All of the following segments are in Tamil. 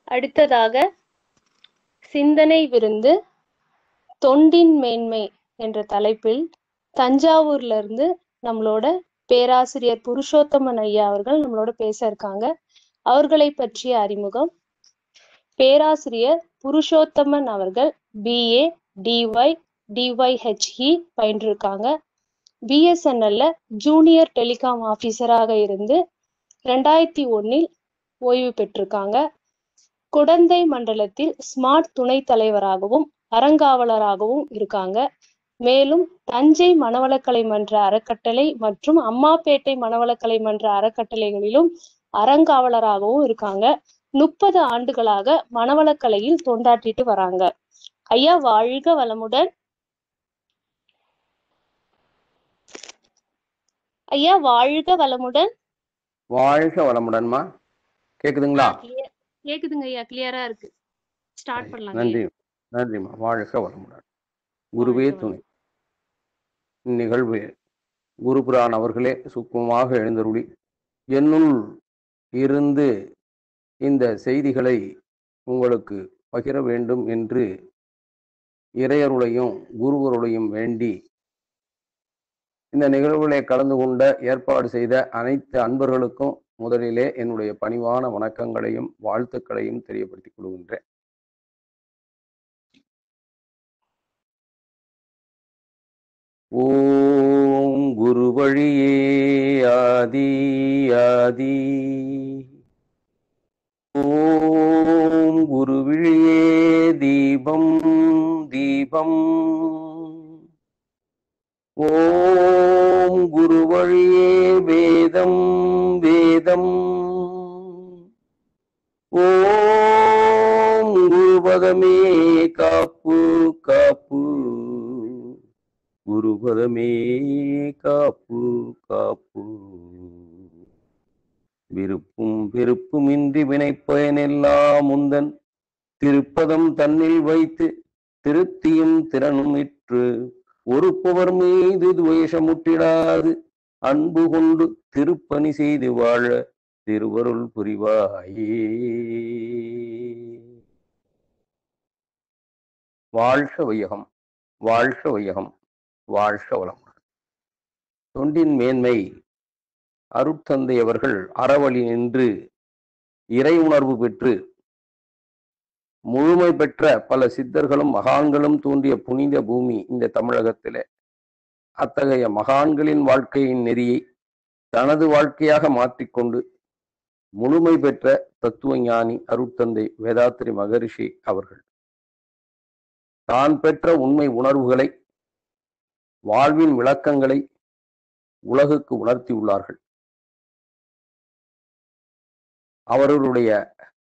அடுத்ததாக சிந்தனை விருந்து தொண்டின் மேன்மை என்ற தலைப்பில் தஞ்சாவூர்ல இருந்து நம்மளோட பேராசிரியர் புருஷோத்தமன் ஐயா அவர்கள் நம்மளோட பேச இருக்காங்க அவர்களை பற்றிய அறிமுகம் பேராசிரியர் புருஷோத்தமன் அவர்கள் பிஏ டிஒய் டிஒய்ஹெச்இ பயின்றிருக்காங்க பிஎஸ்என்எல்ல ஜூனியர் டெலிகாம் ஆபீசராக இருந்து ரெண்டாயிரத்தி ஒன்னில் ஓய்வு பெற்றிருக்காங்க குடந்தை மண்டலத்தில் ஸ்மார்ட் துணைத் தலைவராகவும் அறங்காவலராகவும் இருக்காங்க மேலும் தஞ்சை மனவளக்கலை மன்ற அறக்கட்டளை மற்றும் அம்மாப்பேட்டை மனவளக்கலை மன்ற அறக்கட்டளைகளிலும் அறங்காவலராகவும் இருக்காங்க முப்பது ஆண்டுகளாக மனவளக்கலையில் தொண்டாற்றிட்டு வராங்க ஐயா வாழ்க வளமுடன் ஐயா வாழ்க வளமுடன் வாழ்க வளமுடன்மா கேக்குதுங்களா Clear- கேக்குதுங்க ஐயா கிளியரா இருக்கு ஸ்டார்ட் பண்ணலாங்க நன்றி நன்றிம்மா வாழ்க வளமுடன் குருவே வாழ்க துணை இந்நிகழ்வு குருபுரான் அவர்களே சுக்குமமாக எழுந்தருளி என்னுள் இருந்து இந்த செய்திகளை உங்களுக்கு பகிர வேண்டும் என்று இறையருளையும் குருவருளையும் வேண்டி இந்த நிகழ்வுகளை கலந்து கொண்ட ஏற்பாடு செய்த அனைத்து அன்பர்களுக்கும் முதலிலே என்னுடைய பணிவான வணக்கங்களையும் வாழ்த்துக்களையும் தெரியப்படுத்திக் கொள்கின்றேன் ஓம் குரு வழியே ஆதி ஆதி ஓம் குரு விழியே தீபம் தீபம் ஓம் குரு வழியே வேதம் வேதம் ஓம் குருபதமே காப்பு காப்பு குருபதமே காப்பு காப்பு விருப்பும் வெறுப்புமின்றி வினைப்பயனெல்லாம் முந்தன் திருப்பதம் தன்னில் வைத்து திருத்தியும் திறனும் இற்று ஒருப்பவர் மீது துவேஷமுட்டிடாது அன்பு கொண்டு திருப்பணி செய்து வாழ திருவருள் புரிவாயே வாழ்க வையகம் வாழ்க வையகம் வாழ்க வளமுடன் தொண்டின் மேன்மை அருட்தந்தை அவர்கள் அறவழி நின்று இறை உணர்வு பெற்று முழுமை பெற்ற பல சித்தர்களும் மகான்களும் தோன்றிய புனித பூமி இந்த தமிழகத்திலே அத்தகைய மகான்களின் வாழ்க்கையின் நெறியை தனது வாழ்க்கையாக மாற்றிக்கொண்டு முழுமை பெற்ற தத்துவ ஞானி அருட்தந்தை வேதாத்திரி மகரிஷி அவர்கள் தான் பெற்ற உண்மை உணர்வுகளை வாழ்வின் விளக்கங்களை உலகுக்கு உணர்த்தியுள்ளார்கள் அவர்களுடைய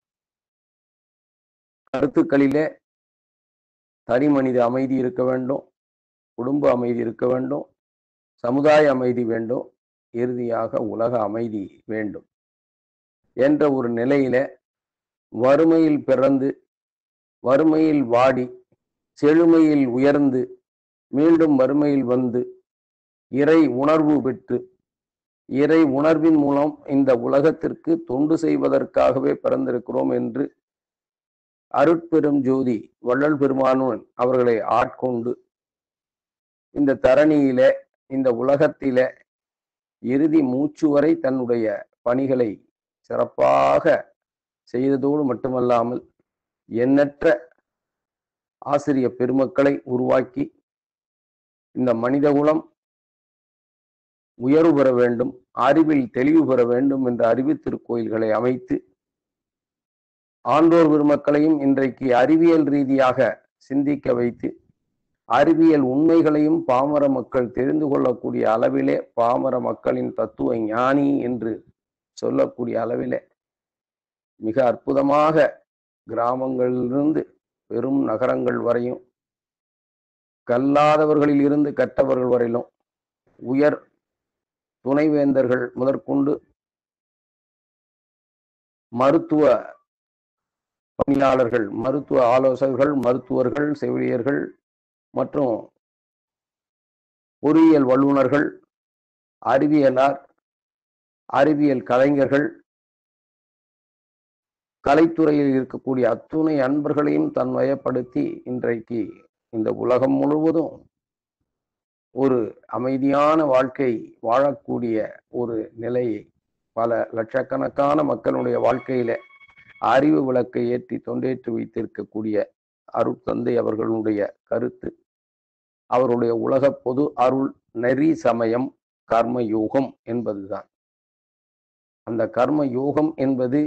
கருத்துக்களிலே தனி மனித அமைதி இருக்க வேண்டும் குடும்ப அமைதி இருக்க வேண்டும் சமுதாய அமைதி வேண்டும் இறுதியாக உலக அமைதி வேண்டும் என்ற ஒரு நிலையில வறுமையில் பிறந்து வறுமையில் வாடி செழுமையில் உயர்ந்து மீண்டும் வறுமையில் வந்து இறை உணர்வு பெற்று இறை உணர்வின் மூலம் இந்த உலகத்திற்கு தொண்டு செய்வதற்காகவே பிறந்திருக்கிறோம் என்று அருட்பெரும் ஜோதி வள்ளல் பெருமானும் அவர்களை ஆட்கொண்டு இந்த தரணியில இந்த உலகத்தில இறுதி மூச்சு வரை தன்னுடைய பணிகளை சிறப்பாக செய்ததோடு மட்டுமல்லாமல் எண்ணற்ற ஆசிரிய பெருமக்களை உருவாக்கி இந்த மனிதகுலம் உயர்வு பெற வேண்டும் அறிவில் தெளிவு பெற வேண்டும் என்ற அறிவு திருக்கோயில்களை அமைத்து ஆண்டோர் பெருமக்களையும் இன்றைக்கு அறிவியல் ரீதியாக சிந்திக்க வைத்து அறிவியல் உண்மைகளையும் பாமர மக்கள் தெரிந்து கொள்ளக்கூடிய அளவிலே பாமர மக்களின் தத்துவ ஞானி என்று சொல்லக்கூடிய அளவிலே மிக அற்புதமாக கிராமங்களிலிருந்து பெரும் நகரங்கள் வரையும் கல்லாதவர்களில் இருந்து கற்றவர்கள் வரையிலும் உயர் துணைவேந்தர்கள் முதற்கொண்டு மருத்துவ பணியாளர்கள் மருத்துவ ஆலோசகர்கள் மருத்துவர்கள் செவிலியர்கள் மற்றும் பொறியியல் வல்லுநர்கள் அறிவியலார் அறிவியல் கலைஞர்கள் கலைத்துறையில் இருக்கக்கூடிய அத்துணை அன்பர்களையும் தன் வயப்படுத்தி இன்றைக்கு இந்த உலகம் முழுவதும் ஒரு அமைதியான வாழ்க்கை வாழக்கூடிய ஒரு நிலையை பல லட்சக்கணக்கான மக்களுடைய வாழ்க்கையில அறிவு விளக்கை ஏற்றி தொண்டேற்றி வைத்திருக்கக்கூடிய அருட்தந்தை அவர்களுடைய கருத்து அவருடைய உலக பொது அருள் நெறி சமயம் கர்ம யோகம் என்பதுதான் அந்த கர்ம யோகம் என்பது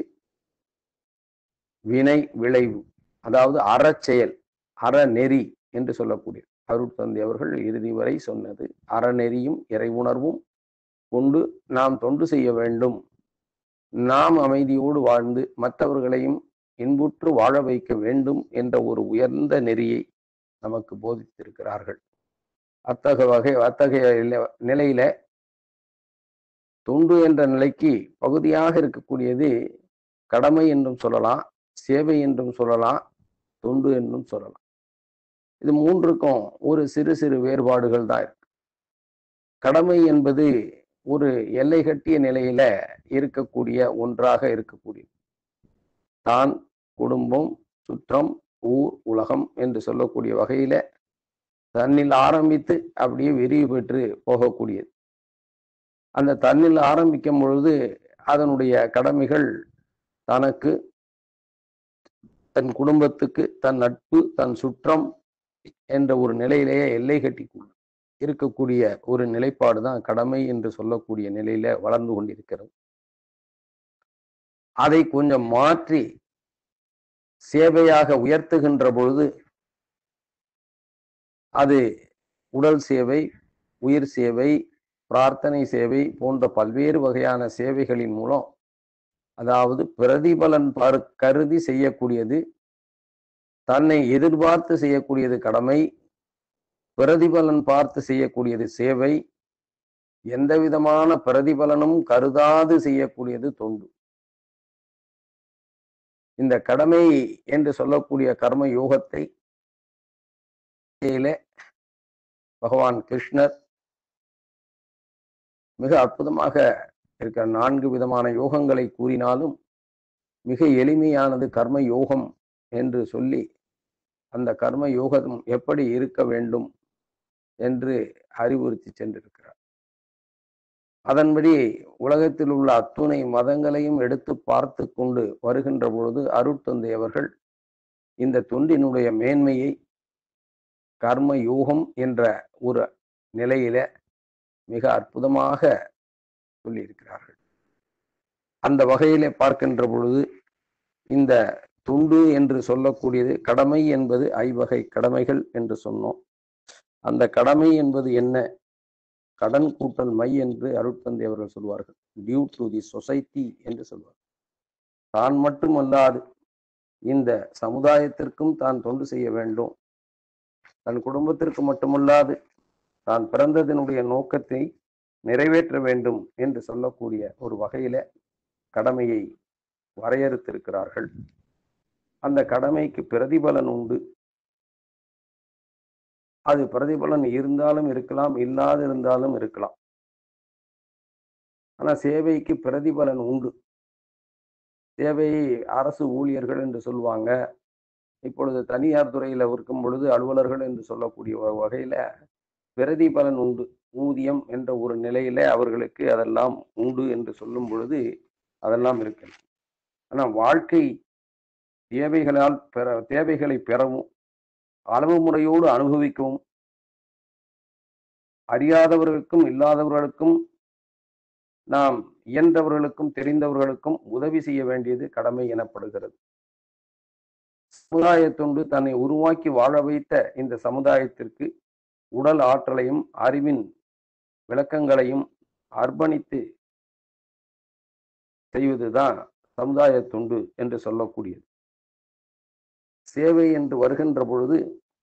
வினை விளைவு அதாவது அறச்செயல் அறநெறி என்று சொல்லக்கூடிய அருட்தந்தை அவர்கள் இறுதி வரை சொன்னது அறநெறியும் இறைவுணர்வும் கொண்டு நாம் தொண்டு செய்ய வேண்டும் நாம் அமைதியோடு வாழ்ந்து மற்றவர்களையும் இன்புற்று வாழ வைக்க வேண்டும் என்ற ஒரு உயர்ந்த நெறியை நமக்கு போதித்திருக்கிறார்கள் அத்தகைய வகை அத்தகைய நில- நிலையில தொண்டு என்ற நிலைக்கு பகுதியாக இருக்கக்கூடியது கடமை என்றும் சொல்லலாம் சேவை என்றும் சொல்லலாம் தொண்டு என்றும் சொல்லலாம் இது மூன்றுக்கும் ஒரு சிறு சிறு வேறுபாடுகள் தான் இருக்கு கடமை என்பது ஒரு எல்லை கட்டிய நிலையில இருக்கக்கூடிய ஒன்றாக இருக்கக்கூடியது தான் குடும்பம் சுற்றம் ஊர் உலகம் என்று சொல்லக்கூடிய வகையில தன்னில் ஆரம்பித்து அப்படியே விரிவு பெற்று போகக்கூடியது அந்த தன்னில் ஆரம்பிக்கும் பொழுது அதனுடைய கடமைகள் தனக்கு தன் குடும்பத்துக்கு தன் நட்பு தன் சுற்றம் என்ற ஒரு நிலையிலேயே எல்லை கட்டி இருக்கக்கூடிய ஒரு நிலைப்பாடு தான் கடமை என்று சொல்லக்கூடிய நிலையில வளர்ந்து கொண்டிருக்கிறது அதை கொஞ்சம் மாற்றி சேவையாக உயர்த்துகின்ற பொழுது அது உடல் சேவை உயிர் சேவை பிரார்த்தனை சேவை போன்ற பல்வேறு வகையான சேவைகளின் மூலம் அதாவது பிரதிபலன் பார் கருதி செய்யக்கூடியது தன்னை எதிர்பார்த்து செய்யக்கூடியது கடமை பிரதிபலன் பார்த்து செய்யக்கூடியது சேவை எந்த விதமான பிரதிபலனும் கருதாது செய்யக்கூடியது தொண்டு இந்த கடமை என்று சொல்லக்கூடிய கர்ம யோகத்தை கீழே பகவான் கிருஷ்ணர் மிக அற்புதமாக இருக்கிற நான்கு விதமான யோகங்களை கூறினாலும் மிக எளிமையானது கர்ம யோகம் என்று சொல்லி அந்த கர்ம யோகம் எப்படி இருக்க வேண்டும் என்று அறிவுறுத்தி சென்றிருக்கிறார் அதன்படி உலகத்தில் உள்ள அத்துணை மதங்களையும் எடுத்து பார்த்து கொண்டு வருகின்ற பொழுது அருட்தந்தை அவர்கள் இந்த தொண்டினுடைய மேன்மையை கர்ம யோகம் என்ற ஒரு நிலையில மிக அற்புதமாக சொல்லியிருக்கிறார்கள் அந்த வகையிலே பார்க்கின்ற பொழுது இந்த துண்டு என்று சொல்லக்கூடியது கடமை என்பது ஐவகை கடமைகள் என்று சொன்னோம் அந்த கடமை என்பது என்ன கடன் கூட்டல் மை என்று அருட்தந்தை அவர்கள் சொல்வார்கள் டியூ டு தி சொசைட்டி என்று சொல்வார் தான் மட்டுமல்லாது இந்த சமுதாயத்திற்கும் தான் தொண்டு செய்ய வேண்டும் தன் குடும்பத்திற்கு மட்டுமல்லாது தான் பிறந்ததனுடைய நோக்கத்தை நிறைவேற்ற வேண்டும் என்று சொல்லக்கூடிய ஒரு வகையில கடமையை வரையறுத்திருக்கிறார்கள் அந்த கடமைக்கு பிரதிபலன் உண்டு அது பிரதிபலன் இருந்தாலும் இருக்கலாம் இல்லாது இருந்தாலும் இருக்கலாம் ஆனா சேவைக்கு பிரதிபலன் உண்டு சேவை அரசு ஊழியர்கள் என்று சொல்லுவாங்க இப்பொழுது தனியார் துறையில இருக்கும் பொழுது அலுவலர்கள் என்று சொல்லக்கூடிய ஒரு வகையில பிரதிபலன் உண்டு ஊதியம் என்ற ஒரு நிலையில அவர்களுக்கு அதெல்லாம் உண்டு என்று சொல்லும் பொழுது அதெல்லாம் இருக்கு ஆனா வாழ்க்கை தேவைகளால் பெற தேவைகளை பெறவும் அளவு முறையோடு அனுபவிக்கவும் அறியாதவர்களுக்கும் இல்லாதவர்களுக்கும் நாம் இயன்றவர்களுக்கும் தெரிந்தவர்களுக்கும் உதவி செய்ய வேண்டியது கடமை எனப்படுகிறது சமுதாய தொண்டு தன்னை உருவாக்கி வாழ வைத்த இந்த சமுதாயத்திற்கு உடல் ஆற்றலையும் அறிவின் விளக்கங்களையும் அர்ப்பணித்து செய்வதுதான் சமுதாய தொண்டு என்று சொல்லக்கூடியது சேவை என்று வருகின்ற பொழுது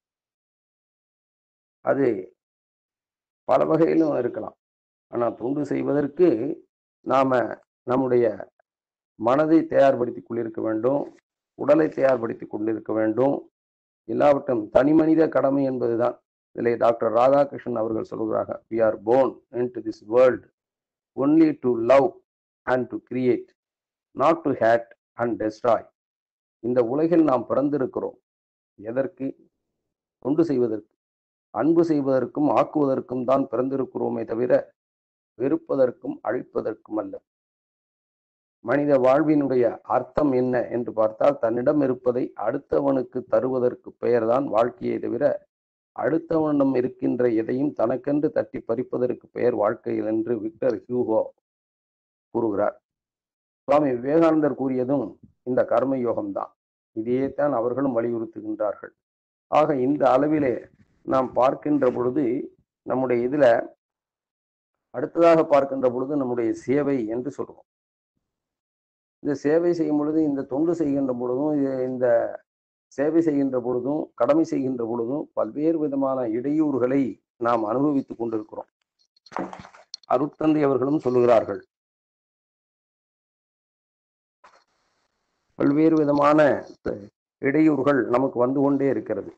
அது பல வகையிலும் இருக்கலாம் ஆனால் தொண்டு செய்வதற்கு நாம நம்முடைய மனதை தயார்படுத்தி கொண்டிருக்க வேண்டும் உடலை தயார்படுத்தி கொண்டிருக்க வேண்டும் எல்லாவற்றும் தனி மனித கடமை என்பதுதான் இதிலே டாக்டர் ராதாகிருஷ்ணன் அவர்கள் சொல்கிறாங்க we are born in to this world only to love and to create not to hate and destroy இந்த உலகில் நாம் பிறந்திருக்கிறோம் எதற்கு தொண்டு செய்வதற்கு அன்பு செய்வதற்கும் ஆக்குவதற்கும் தான் பிறந்திருக்கிறோமே தவிர வெறுப்பதற்கும் அழிப்பதற்கும் அல்ல மனித வாழ்வினுடைய அர்த்தம் என்ன என்று பார்த்தால் தன்னிடம் இருப்பதை அடுத்தவனுக்கு தருவதற்கு பெயர்தான் வாழ்க்கையை தவிர அடுத்தவனிடம் இருக்கின்ற எதையும் தனக்கென்று தட்டி பறிப்பதற்கு பெயர் வாழ்க்கையில் என்று விக்டர் ஹியூகோ கூறுகிறார் சுவாமி விவேகானந்தர் கூறியதும் இந்த கர்ம யோகம்தான் இதையே தான் அவர்களும் வலியுறுத்துகின்றார்கள் ஆக இந்த அளவிலே நாம் பார்க்கின்ற பொழுது நம்முடைய இதுல அடுத்ததாக பார்க்கின்ற பொழுது நம்முடைய சேவை என்று சொல்றோம் இந்த சேவை செய்யும் பொழுது இந்த தொண்டு செய்கின்ற பொழுதும் இது- இந்த சேவை செய்கின்ற பொழுதும் கடமை செய்கின்ற பொழுதும் பல்வேறு விதமான இடையூறுகளை நாம் அனுபவித்துக் கொண்டிருக்கிறோம் அருட்தந்தை அவர்களும் சொல்லுகிறார்கள் பல்வேறு விதமான த- இடையூறுகள் நமக்கு வந்து கொண்டே இருக்கிறது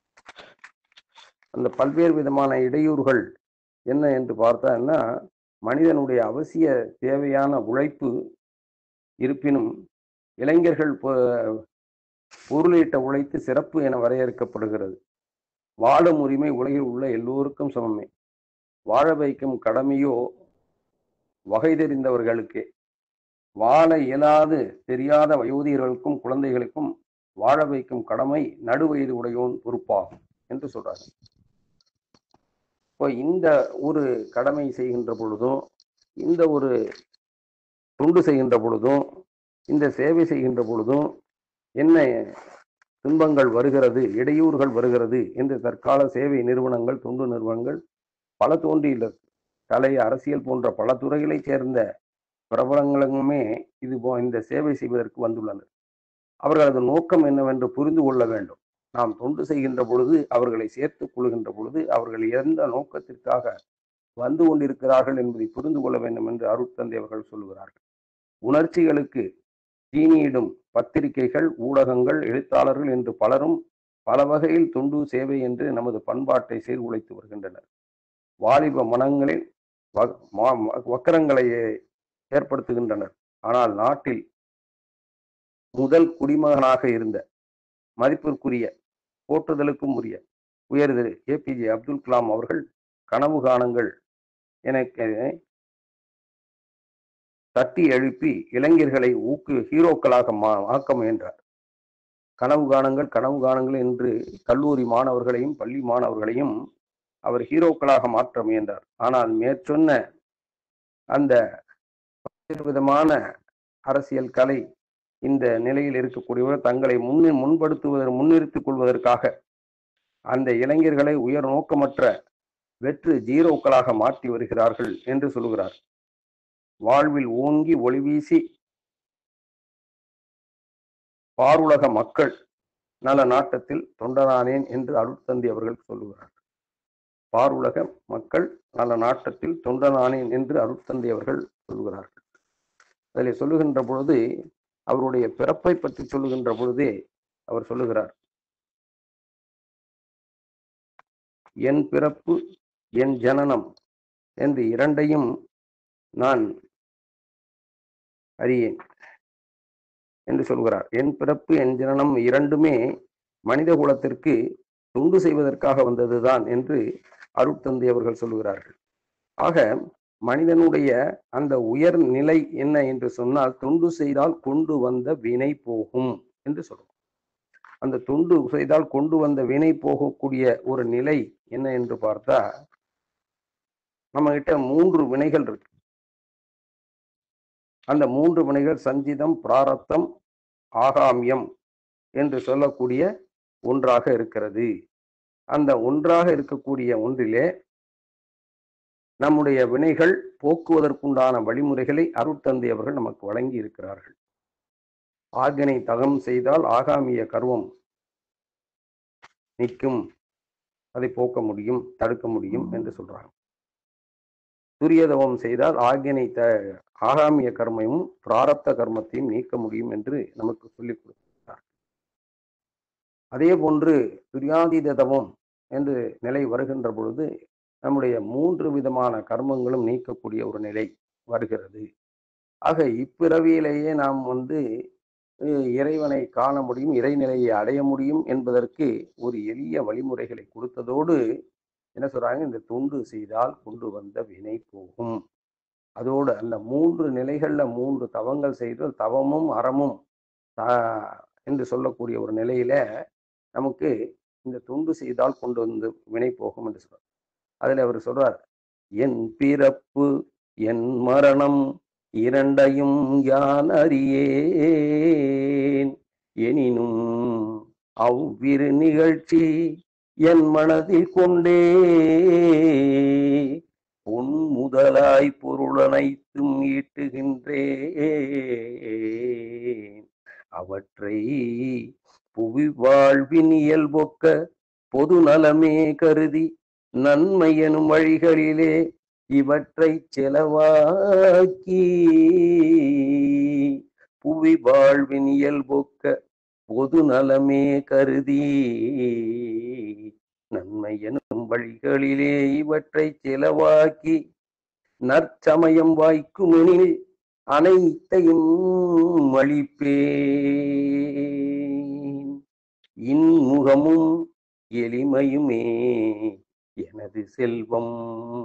அந்த பல்வேறு விதமான இடையூறுகள் என்ன என்று பார்த்தா மனிதனுடைய அவசிய தேவையான உழைப்பு இருப்பினும் இளைஞர்கள் பொ- பொருளீட்ட உழைத்து சிறப்பு என வரையறுக்கப்படுகிறது வாழும் உரிமை உலகில் உள்ள எல்லோருக்கும் சமமே வாழ வைக்கும் கடமையோ வகை தெரிந்தவர்களுக்கே வாழ இயலாது தெரியாத வயோதிகர்களுக்கும் குழந்தைகளுக்கும் வாழ வைக்கும் கடமை நடுவயது உடையோன் பொறுப்பாகும் என்று சொல்றாரு இப்போ இந்த ஒரு கடமை செய்கின்ற பொழுதும் இந்த ஒரு தொண்டு செய்கின்ற பொழுதும் இந்த சேவை செய்கின்ற பொழுதும் என்ன துன்பங்கள் வருகிறது இடையூறுகள் வருகிறது என்று தற்கால சேவை நிறுவனங்கள் தொண்டு நிறுவனங்கள் பல தோன்றியுள்ளது கலை அரசியல் போன்ற பல துறைகளைச் சேர்ந்த பிரபலங்களுமே இது போ இந்த சேவை செய்வதற்கு வந்துள்ளனர் அவர்களது நோக்கம் என்னவென்று புரிந்து கொள்ள வேண்டும் நாம் தொண்டு செய்கின்ற பொழுது அவர்களை சேர்த்துக் கொள்கின்ற பொழுது அவர்கள் எந்த நோக்கத்திற்காக வந்து கொண்டிருக்கிறார்கள் என்பதை புரிந்து கொள்ள வேண்டும் என்று அருட்தந்தை அவர்கள் சொல்லுகிறார்கள் உணர்ச்சிகளுக்கு தீனியிடும் பத்திரிகைகள் ஊடகங்கள் எழுத்தாளர்கள் என்று பலரும் பல வகையில் தொண்டு சேவை என்று நமது பண்பாட்டை சீர்குலைத்து வருகின்றனர் வாலிப மனங்களில் வ- மா- வக்கரங்களை ஏற்படுத்துகின்றனர் ஆனால் நாட்டில் முதல் குடிமகனாக இருந்த மதிப்பிற்குரிய போற்றுதலுக்கும் உரிய உயர்திரு ஏபிஜே அப்துல் கலாம் அவர்கள் கனவு காணுங்கள் எனக்கு தட்டி எழுப்பி இளைஞர்களை ஊக்கு ஹீரோக்களாக மா ஆக்க முயன்றார் கனவு காணுங்கள் கனவு காணுங்கள் என்று கல்லூரி மாணவர்களையும் பள்ளி மாணவர்களையும் அவர் ஹீரோக்களாக மாற்ற முயன்றார் ஆனால் மேற்சொன்ன அந்த பல்வேறு விதமான அரசியல் கலை இந்த நிலையில் இருக்கக்கூடியவர் தங்களை முன்னி முன்படுத்துவதற்கு முன்னிறுத்திக் கொள்வதற்காக அந்த இளைஞர்களை உயர் நோக்கமற்ற வெற்று ஜீரோக்களாக மாற்றி வருகிறார்கள் என்று சொல்கிறார் வாழ்வில் ஓங்கி ஒளி வீசி பாருலக மக்கள் நல நாட்டத்தில் தொண்டனானேன் என்று அருட்தந்தி அவர்கள் சொல்லுகிறார் பாருலக மக்கள் நல நாட்டத்தில் தொண்டனானேன் என்று அருட்தந்தி அவர்கள் சொல்லுகிறார்கள் அதில் சொல்லுகின்ற பொழுது அவருடைய பிறப்பை பற்றி சொல்லுகின்ற பொழுதே அவர் சொல்லுகிறார் என் பிறப்பு என் ஜனனம் என்று இரண்டையும் நான் அறியேன் என்று சொல்கிறார் என் பிறப்பு என் ஜனனம் இரண்டுமே மனித குலத்திற்கு தொண்டு செய்வதற்காக வந்ததுதான் என்று அருட்தந்தை அவர்கள் சொல்லுகிறார்கள் ஆக மனிதனுடைய அந்த உயர் நிலை என்ன என்று சொன்னால் தொண்டு செய்தால் கொண்டு வந்த வினை போகும் என்று சொல்றோம் அந்த தொண்டு செய்தால் கொண்டு வந்த வினை போகக்கூடிய ஒரு நிலை என்ன என்று பார்த்தா நம்ம கிட்ட மூன்று வினைகள் இருக்கு அந்த மூன்று வினைகள் சஞ்சிதம் பிராரத்தம் ஆகாமியம் என்று சொல்லக்கூடிய ஒன்றாக இருக்கிறது அந்த ஒன்றாக இருக்கக்கூடிய ஒன்றிலே நம்முடைய வினைகள் போக்குவதற்குண்டான வழிமுறைகளை அருட்தந்தை அவர்கள் நமக்கு வழங்கி இருக்கிறார்கள் ஆகினை தகம் செய்தால் ஆகாமிய கர்வம் நிற்கும் அதை போக்க முடியும் தடுக்க முடியும் என்று சொல்றாங்க துரியதவம் செய்தால் ஆகினை த ஆகாமிய கர்மையும் பிராரப்த கர்மத்தையும் நீக்க முடியும் என்று நமக்கு சொல்லிக் கொடுக்கிறார் அதே போன்று துரியாதீத தவம் என்று நிலை வருகின்ற பொழுது நம்முடைய மூன்று விதமான கர்மங்களும் நீக்கக்கூடிய ஒரு நிலை வருகிறது ஆக இப்பிறவியிலேயே நாம் வந்து அஹ், இறைவனை காண முடியும் இறைநிலையை அடைய முடியும் என்பதற்கு ஒரு எளிய வழிமுறைகளை கொடுத்ததோடு என்ன சொல்றாங்க இந்த தொண்டு செய்தால் கொண்டு வந்த வினை போகும் அதோடு அந்த மூன்று நிலைகள்ல மூன்று தவங்கள் செய்து தவமும் அறமும் தா- என்று சொல்லக்கூடிய ஒரு நிலையில நமக்கு இந்த தொண்டு செய்தால் கொண்டு வந்து வினை போகும் என்று சொல்றார் அதுல அவர் சொல்றார் என் பிறப்பு என் மரணம் இரண்டையும் யான் அறியேன் எனினும் அவ்விரு நிகழ்ச்சி என் மனதில் கொண்டே பொன் முதலாய் பொருளனைத்தும் ஈட்டுகின்றேன் அவற்றை புவி வாழ்வின் இயல்பொக்க பொது நலமே கருதி நன்மை எனும் வழிகளிலே இவற்றை செலவாக்கி புவி வாழ்வின் இயல்பொக்க பொது நலமே கருதி நன்மை எனும் வழிகளிலே இவற்றை செலவாக்கி நற்சமயம் வாய்க்குமெனில் அனைத்தையும் அளிப்பேன் இன்முகமும் எளிமையுமே எனது செல்வம்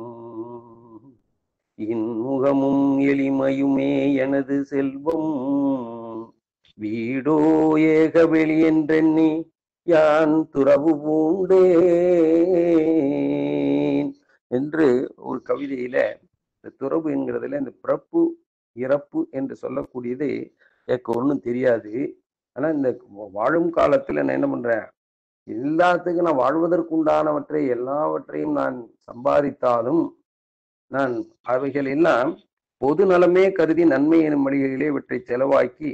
இன்முகமும் எளிமையுமே எனது செல்வம் வீடோ ஏக வெளி என்றெண்ணி யான் துறவு பூண்டேன் என்று ஒரு கவிதையில இந்த துறவு என்கிறதுல இந்த பிறப்பு இறப்பு என்று சொல்லக்கூடியது எனக்கு ஒன்றும் தெரியாது ஆனா இந்த வாழும் காலத்துல நான் என்ன பண்றேன் எல்லாத்துக்கும் நான் வாழ்வதற்குண்டானவற்றை எல்லாவற்றையும் நான் சம்பாதித்தாலும் நான் அவைகள் எல்லாம் பொது நலமே கருதி நன்மை எனும் வழிகளிலே இவற்றை செலவாக்கி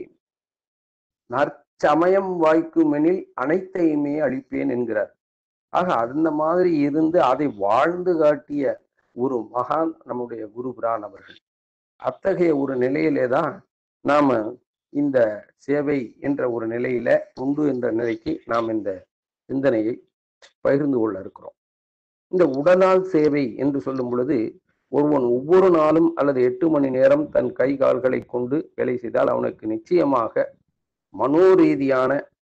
நற்சமயம் வாய்க்குமெனில் அனைத்தையுமே அளிப்பேன் என்கிறார் ஆக அந்த மாதிரி இருந்து அதை வாழ்ந்து காட்டிய ஒரு மகான் நம்முடைய குருபிரான் அவர்கள் அத்தகைய ஒரு நிலையிலே தான் நாம இந்த சேவை என்ற ஒரு நிலையில உண்டு என்ற நிலைக்கு நாம் இந்த சிந்தனையை பகிர்ந்து கொள்ள இருக்கிறோம் இந்த உடலால் சேவை என்று சொல்லும் பொழுது ஒருவன் ஒவ்வொரு நாளும் அல்லது எட்டு மணி நேரம் தன் கை கால்களை கொண்டு வேலை செய்தால் அவனுக்கு நிச்சயமாக மனோரீதியான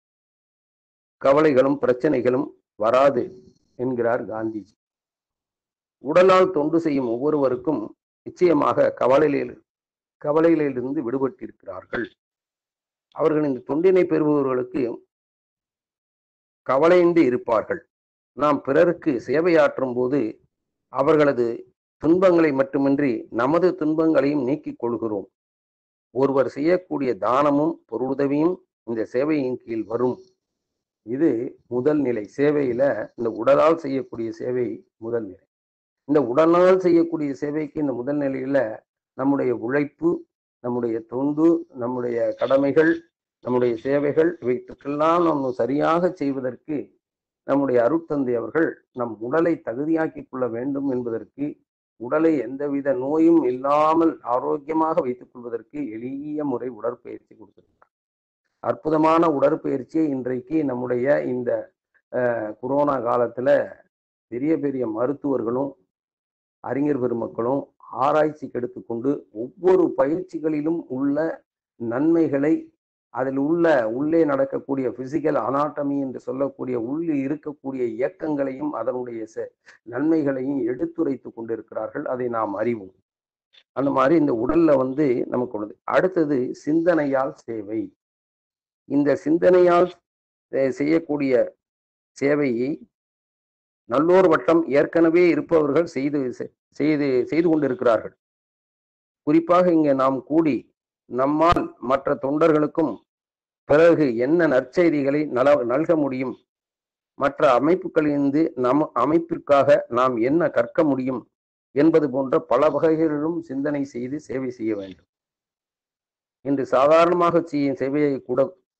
கவலைகளும் பிரச்சனைகளும் வராது என்கிறார் காந்திஜி உடலால் தொண்டு செய்யும் ஒவ்வொருவருக்கும் நிச்சயமாக கவலையில் கவலைகளிலிருந்து விடுபட்டிருக்கிறார்கள் அவர்கள் இந்த தொண்டினை பெறுபவர்களுக்கு கவலையின்றி இருப்பார்கள் நாம் பிறருக்கு சேவையாற்றும் போது அவர்களது துன்பங்களை மட்டுமின்றி நமது துன்பங்களையும் நீக்கிக் கொள்கிறோம் ஒருவர் செய்யக்கூடிய தானமும் பொருளுதவியும் இந்த சேவையின் கீழ் வரும் இது முதல் நிலை சேவையில இந்த உடலால் செய்யக்கூடிய சேவை முதல் நிலை இந்த உடலால் செய்யக்கூடிய சேவைக்கு இந்த முதல் நிலையில நம்முடைய உழைப்பு நம்முடைய தொண்டு நம்முடைய கடமைகள் நம்முடைய சேவைகள் இவைகளுக்கெல்லாம் நம்ம சரியாக செய்வதற்கு நம்முடைய அருட்தந்தை அவர்கள் நம் உடலை தகுதியாக்கிக் கொள்ள வேண்டும் என்பதற்கு உடலை எந்தவித நோயும் இல்லாமல் ஆரோக்கியமாக வைத்துக் கொள்வதற்கு எளிய முறை உடற்பயிற்சி கொடுத்திருக்கிறார் அற்புதமான உடற்பயிற்சியை இன்றைக்கு நம்முடைய இந்த அஹ், கொரோனா காலத்துல பெரிய பெரிய மருத்துவர்களும் அறிஞர் பெருமக்களும் ஆராய்ச்சிக்கு எடுத்துக்கொண்டு ஒவ்வொரு பயிற்சிகளிலும் உள்ள நன்மைகளை அதில் உள்ள உள்ளே நடக்கக்கூடிய பிசிக்கல் அனாட்டமி என்று சொல்லக்கூடிய உள்ளே இருக்கக்கூடிய இயக்கங்களையும் அதனுடைய செ- நன்மைகளையும் எடுத்துரைத்து கொண்டிருக்கிறார்கள் அதை நாம் அறிவோம் அந்த மாதிரி இந்த உடல்ல வந்து நமக்கு உள்ளது அடுத்தது சிந்தனையால் சேவை இந்த சிந்தனையால் செ- செய்யக்கூடிய சேவையை நல்லோர் வட்டம் ஏற்கனவே இருப்பவர்கள் செய்து செ- செய்து செய்து கொண்டிருக்கிறார்கள் குறிப்பாக இங்கே நாம் கூடி நம்மால் மற்ற தொண்டர்களுக்கும் பிறகு என்ன நற்செய்திகளை நல நல்க முடியும் மற்ற அமைப்புகளிலிருந்து நம் அமைப்பிற்காக நாம் என்ன கற்க முடியும் என்பது போன்ற பல வகைகளிலும் சிந்தனை செய்து சேவை செய்ய வேண்டும் இன்று சாதாரணமாக செய்யும் சேவையை கூட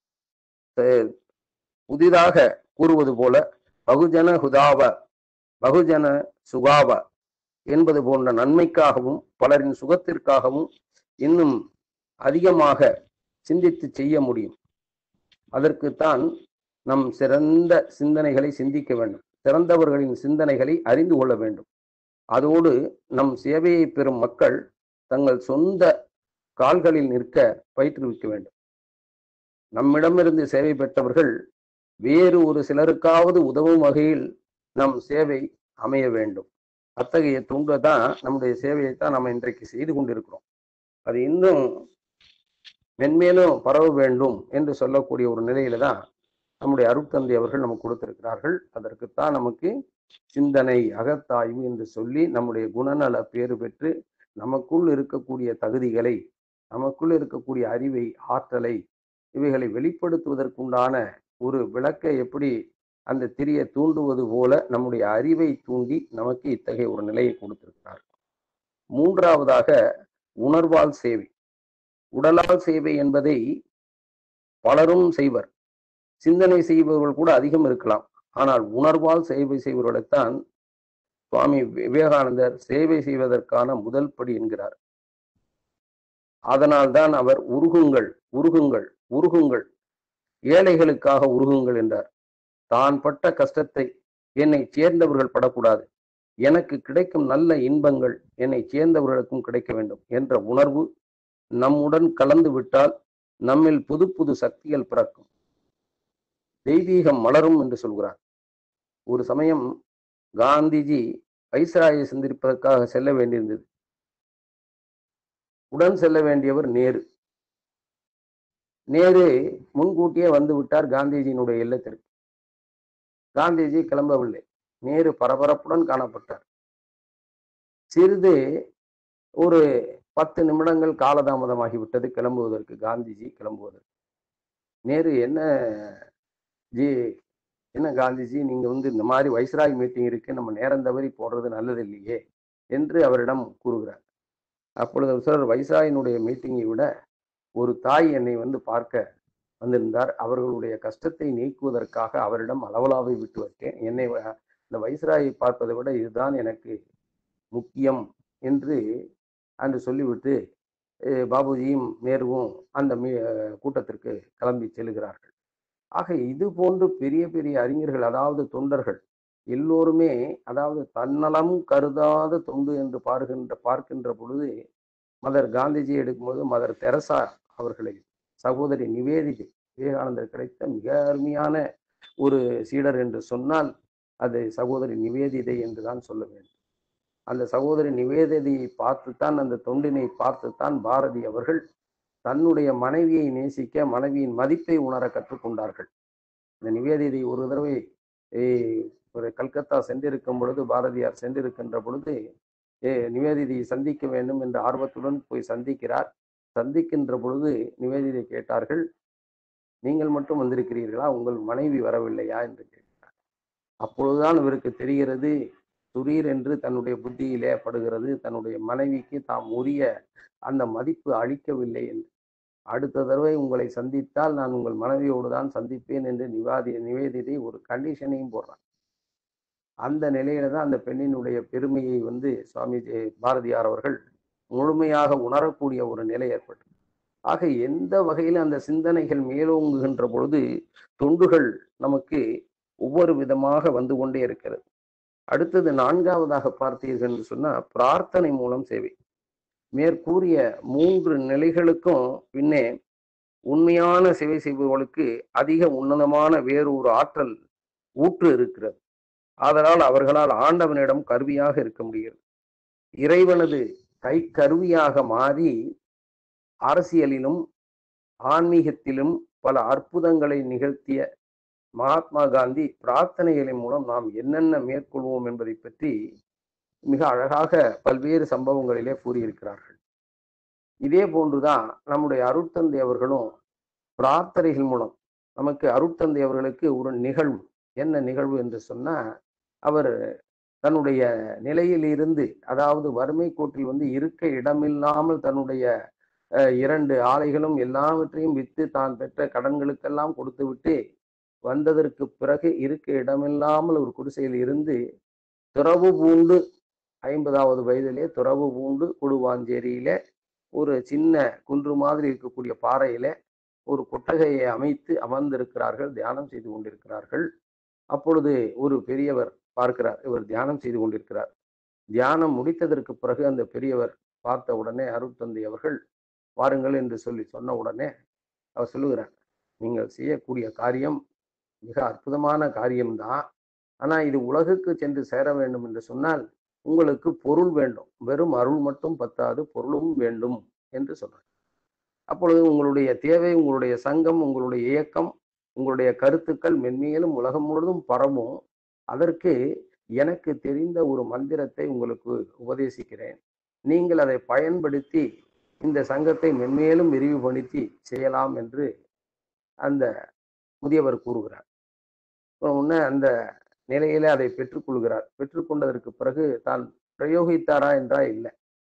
அஹ், புதிதாக கூறுவது போல பகுஜன ஹுதாவ பகுஜன சுகாவ என்பது போன்ற நன்மைக்காகவும் பலரின் சுகத்திற்காகவும் இன்னும் அதிகமாக சிந்தித்து செய்ய முடியும் அதற்குத்தான் நம் சிறந்த சிந்தனைகளை சிந்திக்க வேண்டும் சிறந்தவர்களின் சிந்தனைகளை அறிந்து கொள்ள வேண்டும் அதோடு நம் சேவையை பெறும் மக்கள் தங்கள் சொந்த கால்களில் நிற்க பயிற்றுவிக்க வேண்டும் நம்மிடமிருந்து சேவை பெற்றவர்கள் வேறு ஒரு சிலருக்காவது உதவும் வகையில் நம் சேவை அமைய வேண்டும் அத்தகைய துண்டை தான் நம்முடைய சேவையை தான் நம்ம இன்றைக்கு செய்து கொண்டிருக்கிறோம் அது இன்னும் மென்மேலும் பரவ வேண்டும் என்று சொல்லக்கூடிய ஒரு நிலையில தான் நம்முடைய அருட்தந்தை அவர்கள் நமக்கு கொடுத்திருக்கிறார்கள் அதற்குத்தான் நமக்கு சிந்தனை அகத்தாய்வு என்று சொல்லி நம்முடைய குணநல பேறு பெற்று நமக்குள் இருக்கக்கூடிய தகுதிகளை நமக்குள் இருக்கக்கூடிய அறிவை ஆற்றலை இவைகளை வெளிப்படுத்துவதற்குண்டான ஒரு விளக்கை எப்படி அந்த திரியை தூண்டுவது போல நம்முடைய அறிவை தூண்டி நமக்கு இத்தகைய ஒரு நிலையை கொடுத்திருக்கிறார் மூன்றாவதாக உணர்வால் சேவை உடலால் சேவை என்பதை பலரும் செய்வர் சிந்தனை செய்பவர்கள் கூட அதிகம் இருக்கலாம் ஆனால் உணர்வால் சேவை செய்பவர்களைத்தான் சுவாமி விவேகானந்தர் சேவை செய்வதற்கான முதல் படி என்கிறார் அதனால்தான் அவர் உருகுங்கள் உருகுங்கள் உருகுங்கள் ஏழைகளுக்காக உருகுங்கள் என்றார் தான் பட்ட கஷ்டத்தை என்னை சேர்ந்தவர்கள் படக்கூடாது எனக்கு கிடைக்கும் நல்ல இன்பங்கள் என்னை சேர்ந்தவர்களுக்கும் கிடைக்க வேண்டும் என்ற உணர்வு நம்முடன் கலந்து விட்டால் நம்மில் புது புது சக்திகள் பிறக்கும் தெய்வீகம் மலரும் என்று சொல்கிறார் ஒரு சமயம் காந்திஜி வைஸ்ராயை சந்திப்பதற்காக செல்ல வேண்டியிருந்தது உடன் செல்ல வேண்டியவர் நேரு நேரு முன்கூட்டியே வந்து விட்டார் காந்திஜியினுடைய இல்லத்திற்கு காந்திஜி கிளம்பவில்லை நேரு பரபரப்புடன் காணப்பட்டார் சிறிது ஒரு பத்து நிமிடங்கள் காலதாமதமாகிவிட்டது கிளம்புவதற்கு காந்திஜி கிளம்புவதற்கு நேரு என்ன ஜி என்ன காந்திஜி நீங்க வந்து இந்த மாதிரி வைஸ்ராய் மீட்டிங் இருக்கு நம்ம நேரம் தவறி போடுறது நல்லது இல்லையே என்று அவரிடம் கூறுகிறார் அப்பொழுது அவர் சொல்றார் வைஸ்ராயினுடைய மீட்டிங்கை விட ஒரு தாய் என்னை வந்து பார்க்க வந்திருந்தார் அவர்களுடைய கஷ்டத்தை நீக்குவதற்காக அவரிடம் அளவலாவை விட்டு வைத்தேன் என்னை வ- இந்த வைஸ்ராயை பார்ப்பதை விட இதுதான் எனக்கு முக்கியம் என்று அன்று சொல்லிவிட்டு அஹ், பாபுஜியும் நேருவும் அந்த மீ அஹ், கூட்டத்திற்கு கிளம்பி செல்கிறார்கள் ஆக இது போன்று பெரிய பெரிய அறிஞர்கள் அதாவது தொண்டர்கள் எல்லோருமே அதாவது தன்னலம் கருதாத தொண்டு என்று பார்க்கின்ற பார்க்கின்ற பொழுது மதர் காந்திஜி எடுக்கும்போது மதர் தெரசா அவர்களை சகோதரி நிவேதிகை விவேகானந்தர் கிடைத்த மிக அருமையான ஒரு சீடர் என்று சொன்னால் அது சகோதரி நிவேதிதை என்று தான் சொல்ல வேண்டும் அந்த சகோதரி நிவேதிதையை பார்த்துத்தான் அந்த தொண்டினை பார்த்துத்தான் பாரதி அவர்கள் தன்னுடைய மனைவியை நேசிக்க மனைவியின் மதிப்பை உணர கற்றுக்கொண்டார்கள் இந்த நிவேதிதை ஒரு தடவை ஏய், ஒரு கல்கத்தா சென்றிருக்கும் பொழுது பாரதியார் சென்றிருக்கின்ற பொழுது ஏ நிவேதிதையை சந்திக்க வேண்டும் என்ற ஆர்வத்துடன் போய் சந்திக்கிறார் சந்திக்கின்ற பொழுது நிவேதிதை கேட்டார்கள் நீங்கள் மட்டும் வந்திருக்கிறீர்களா உங்கள் மனைவி வரவில்லையா என்று கேட்டார் அப்பொழுதுதான் இவருக்கு தெரிகிறது துரீர் என்று தன்னுடைய புத்தியிலே படுகிறது தன்னுடைய மனைவிக்கு தாம் உரிய அந்த மதிப்பு அளிக்கவில்லை என்று அடுத்த தடவை உங்களை சந்தித்தால் நான் உங்கள் மனைவியோடு தான் சந்திப்பேன் என்று நிவாதி நிவேதிதை ஒரு கண்டிஷனையும் போடுறான் அந்த நிலையில தான் அந்த பெண்ணினுடைய பெருமையை வந்து சுவாமி ஜெ- பாரதியார் அவர்கள் முழுமையாக உணரக்கூடிய ஒரு நிலை ஏற்பட்டது ஆக எந்த வகையில் அந்த சிந்தனைகள் மேலோங்குகின்ற பொழுது தொண்டுகள் நமக்கு ஒவ்வொரு விதமாக வந்து கொண்டே இருக்கிறது அடுத்தது நான்காவதாக பார்த்தீர்கள் என்று சொன்னா பிரார்த்தனை மூலம் சேவை மேற்கூறிய மூன்று நிலைகளுக்கும் பின்னே உண்மையான சேவை செய்பவர்களுக்கு அதிக உன்னதமான வேறு ஒரு ஆற்றல் ஊற்று இருக்கிறது ஆதலால் அவர்களால் ஆண்டவனிடம் கருவியாக இருக்க முடிகிறது இறைவனது கை கருவியாக மாறி அரசியலிலும் ஆன்மீகத்திலும் பல அற்புதங்களை நிகழ்த்திய மகாத்மா காந்தி பிரார்த்தனைகளின் மூலம் நாம் என்னென்ன மேற்கொள்வோம் என்பதை பற்றி மிக அழகாக பல்வேறு சம்பவங்களிலே கூறியிருக்கிறார்கள் இதே போன்றுதான் நம்முடைய அருட்தந்தை அவர்களும் பிரார்த்தனைகள் மூலம் நமக்கு அருட்தந்தை அவர்களுக்கு ஒரு நிகழ்வு என்ன நிகழ்வு என்று சொன்னா அவர் தன்னுடைய நிலையிலிருந்து அதாவது வறுமை கோட்டில் வந்து இருக்க இடமில்லாமல் தன்னுடைய அஹ், இரண்டு ஆலைகளும் எல்லாவற்றையும் விற்று தான் பெற்ற கடன்களுக்கெல்லாம் கொடுத்து விட்டு வந்ததற்கு பிறகு இருக்க இடமில்லாமல் ஒரு குடிசையில் இருந்து துறவு பூண்டு ஐம்பதாவது வயதிலே துறவு பூண்டு குடுவாஞ்சேரியில ஒரு சின்ன குன்று மாதிரி இருக்கக்கூடிய பாறையில ஒரு கொட்டகையை அமைத்து அமர்ந்திருக்கிறார்கள் தியானம் செய்து கொண்டிருக்கிறார்கள் அப்பொழுது ஒரு பெரியவர் பார்க்கிறார் இவர் தியானம் செய்து கொண்டிருக்கிறார் தியானம் முடித்ததற்கு பிறகு அந்த பெரியவர் பார்த்த உடனே அருட்தந்தை அவர்கள் வாருங்கள் என்று சொல்லி சொன்ன உடனே அவர் சொல்லுகிறார் நீங்கள் செய்யக்கூடிய காரியம் மிக அற்புதமான காரியம்தான் ஆனா இது உலகுக்கு சென்று சேர வேண்டும் என்று சொன்னால் உங்களுக்கு பொருள் வேண்டும் வெறும் அருள் மட்டும் பத்தாது பொருளும் வேண்டும் என்று சொல்றார் அப்பொழுது உங்களுடைய தேவை உங்களுடைய சங்கம் உங்களுடைய இயக்கம் உங்களுடைய கருத்துக்கள் மென்மேலும் உலகம் முழுவதும் பரவும் அதற்கு எனக்கு தெரிந்த ஒரு மந்திரத்தை உங்களுக்கு உபதேசிக்கிறேன் நீங்கள் அதை பயன்படுத்தி இந்த சங்கத்தை மென்மேலும் விரிவுபடுத்தி செய்யலாம் என்று அந்த முதியவர் கூறுகிறார் உடனே அந்த நிலையில அதை பெற்றுக்கொள்கிறார் பெற்றுக்கொண்டதற்கு பிறகு தான் பிரயோகித்தாரா என்றா இல்லை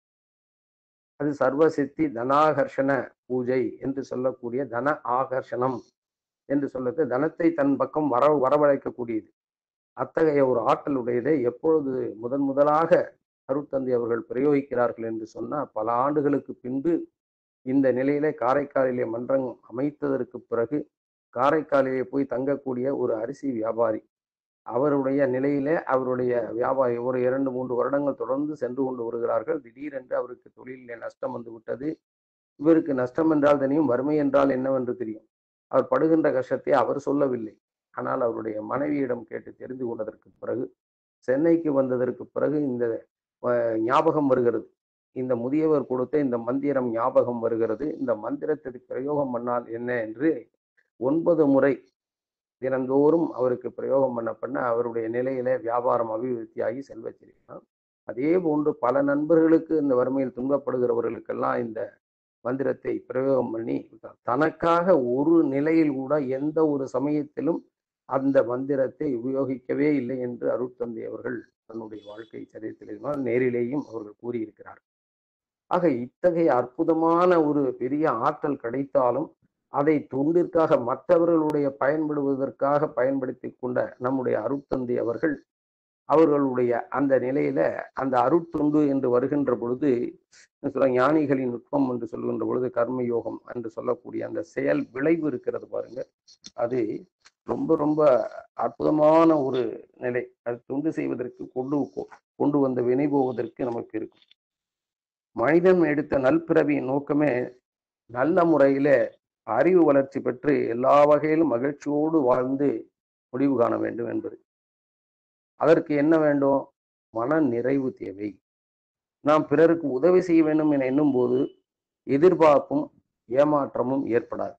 அது சர்வசித்தி தனாகர்ஷண பூஜை என்று சொல்லக்கூடிய தன ஆகர்ஷணம் என்று சொல்லது தனத்தை தன் பக்கம் வர வரவழைக்கக்கூடியது அத்தகைய ஒரு ஆற்றல் உடையதை எப்பொழுது முதன் முதலாக அருட்தந்தை அவர்கள் பிரயோகிக்கிறார்கள் என்று சொன்னால் பல ஆண்டுகளுக்கு பின்பு இந்த நிலையிலே காரைக்காலிலே மன்றம் அமைத்ததற்கு பிறகு காரைக்காலிலே போய் தங்கக்கூடிய ஒரு அரிசி வியாபாரி அவருடைய நிலையிலே அவருடைய வியாபாரி ஒரு இரண்டு மூன்று வருடங்கள் தொடர்ந்து சென்று கொண்டு வருகிறார்கள் திடீரென்று அவருக்கு தொழிலிலே நஷ்டம் வந்து விட்டது இவருக்கு நஷ்டம் என்றால் தெரியும் வறுமை என்றால் என்னவென்று தெரியும் அவர் படுகின்ற கஷ்டத்தை அவர் சொல்லவில்லை ஆனால் அவருடைய மனைவியிடம் கேட்டு தெரிந்து கொண்டதற்கு பிறகு சென்னைக்கு வந்ததற்கு பிறகு இந்த அஹ், ஞாபகம் வருகிறது இந்த முதியவர் கொடுத்த இந்த மந்திரம் ஞாபகம் வருகிறது இந்த மந்திரத்திற்கு பிரயோகம் பண்ணால் என்ன என்று ஒன்பது முறை தினந்தோறும் அவருக்கு பிரயோகம் பண்ண பண்ண அவருடைய நிலையில வியாபாரம் அபிவிருத்தியாகி செல்வச் செழிப்பான் அதே போன்று பல நண்பர்களுக்கு இந்த வறுமையில் துன்பப்படுகிறவர்களுக்கெல்லாம் இந்த மந்திரத்தை பிரயோகம் பண்ணி தனக்காக ஒரு நிலையில் கூட எந்த ஒரு சமயத்திலும் அந்த மந்திரத்தை உபயோகிக்கவே இல்லை என்று அருட்தந்தை அவர்கள் தன்னுடைய வாழ்க்கை சரித்திரம் நேரிலேயும் அவர்கள் கூறியிருக்கிறார் ஆக இத்தகைய அற்புதமான ஒரு பெரிய ஆற்றல் கிடைத்தாலும் அதை தொண்டிற்காக மற்றவர்களுடைய பயன்படுவதற்காக பயன்படுத்தி கொண்ட நம்முடைய அருட்தந்தை அவர்கள் அவர்களுடைய அந்த நிலையில அந்த அருட்தொண்டு என்று வருகின்ற பொழுது சொல்ல ஞானிகளின் நுட்பம் என்று சொல்கின்ற பொழுது கர்மயோகம் என்று சொல்லக்கூடிய அந்த செயல் விளைவு இருக்கிறது பாருங்க அது ரொம்ப ரொம்ப அற்புதமான ஒரு நிலை அது தொண்டு செய்வதற்கு கொண்டு கொண்டு வந்த வினை போவதற்கு நமக்கு இருக்கும் மனிதன் எடுத்த நல்பிறவியின் நோக்கமே நல்ல முறையில அறிவு வளர்ச்சி பெற்று எல்லா வகையிலும் மகிழ்ச்சியோடு வாழ்ந்து முடிவு காண வேண்டும் என்பது அதற்கு என்ன வேண்டும் மன நிறைவு தேவை நாம் பிறருக்கு உதவி செய்ய வேண்டும் என எண்ணும் போது எதிர்பார்ப்பும் ஏமாற்றமும் ஏற்படாது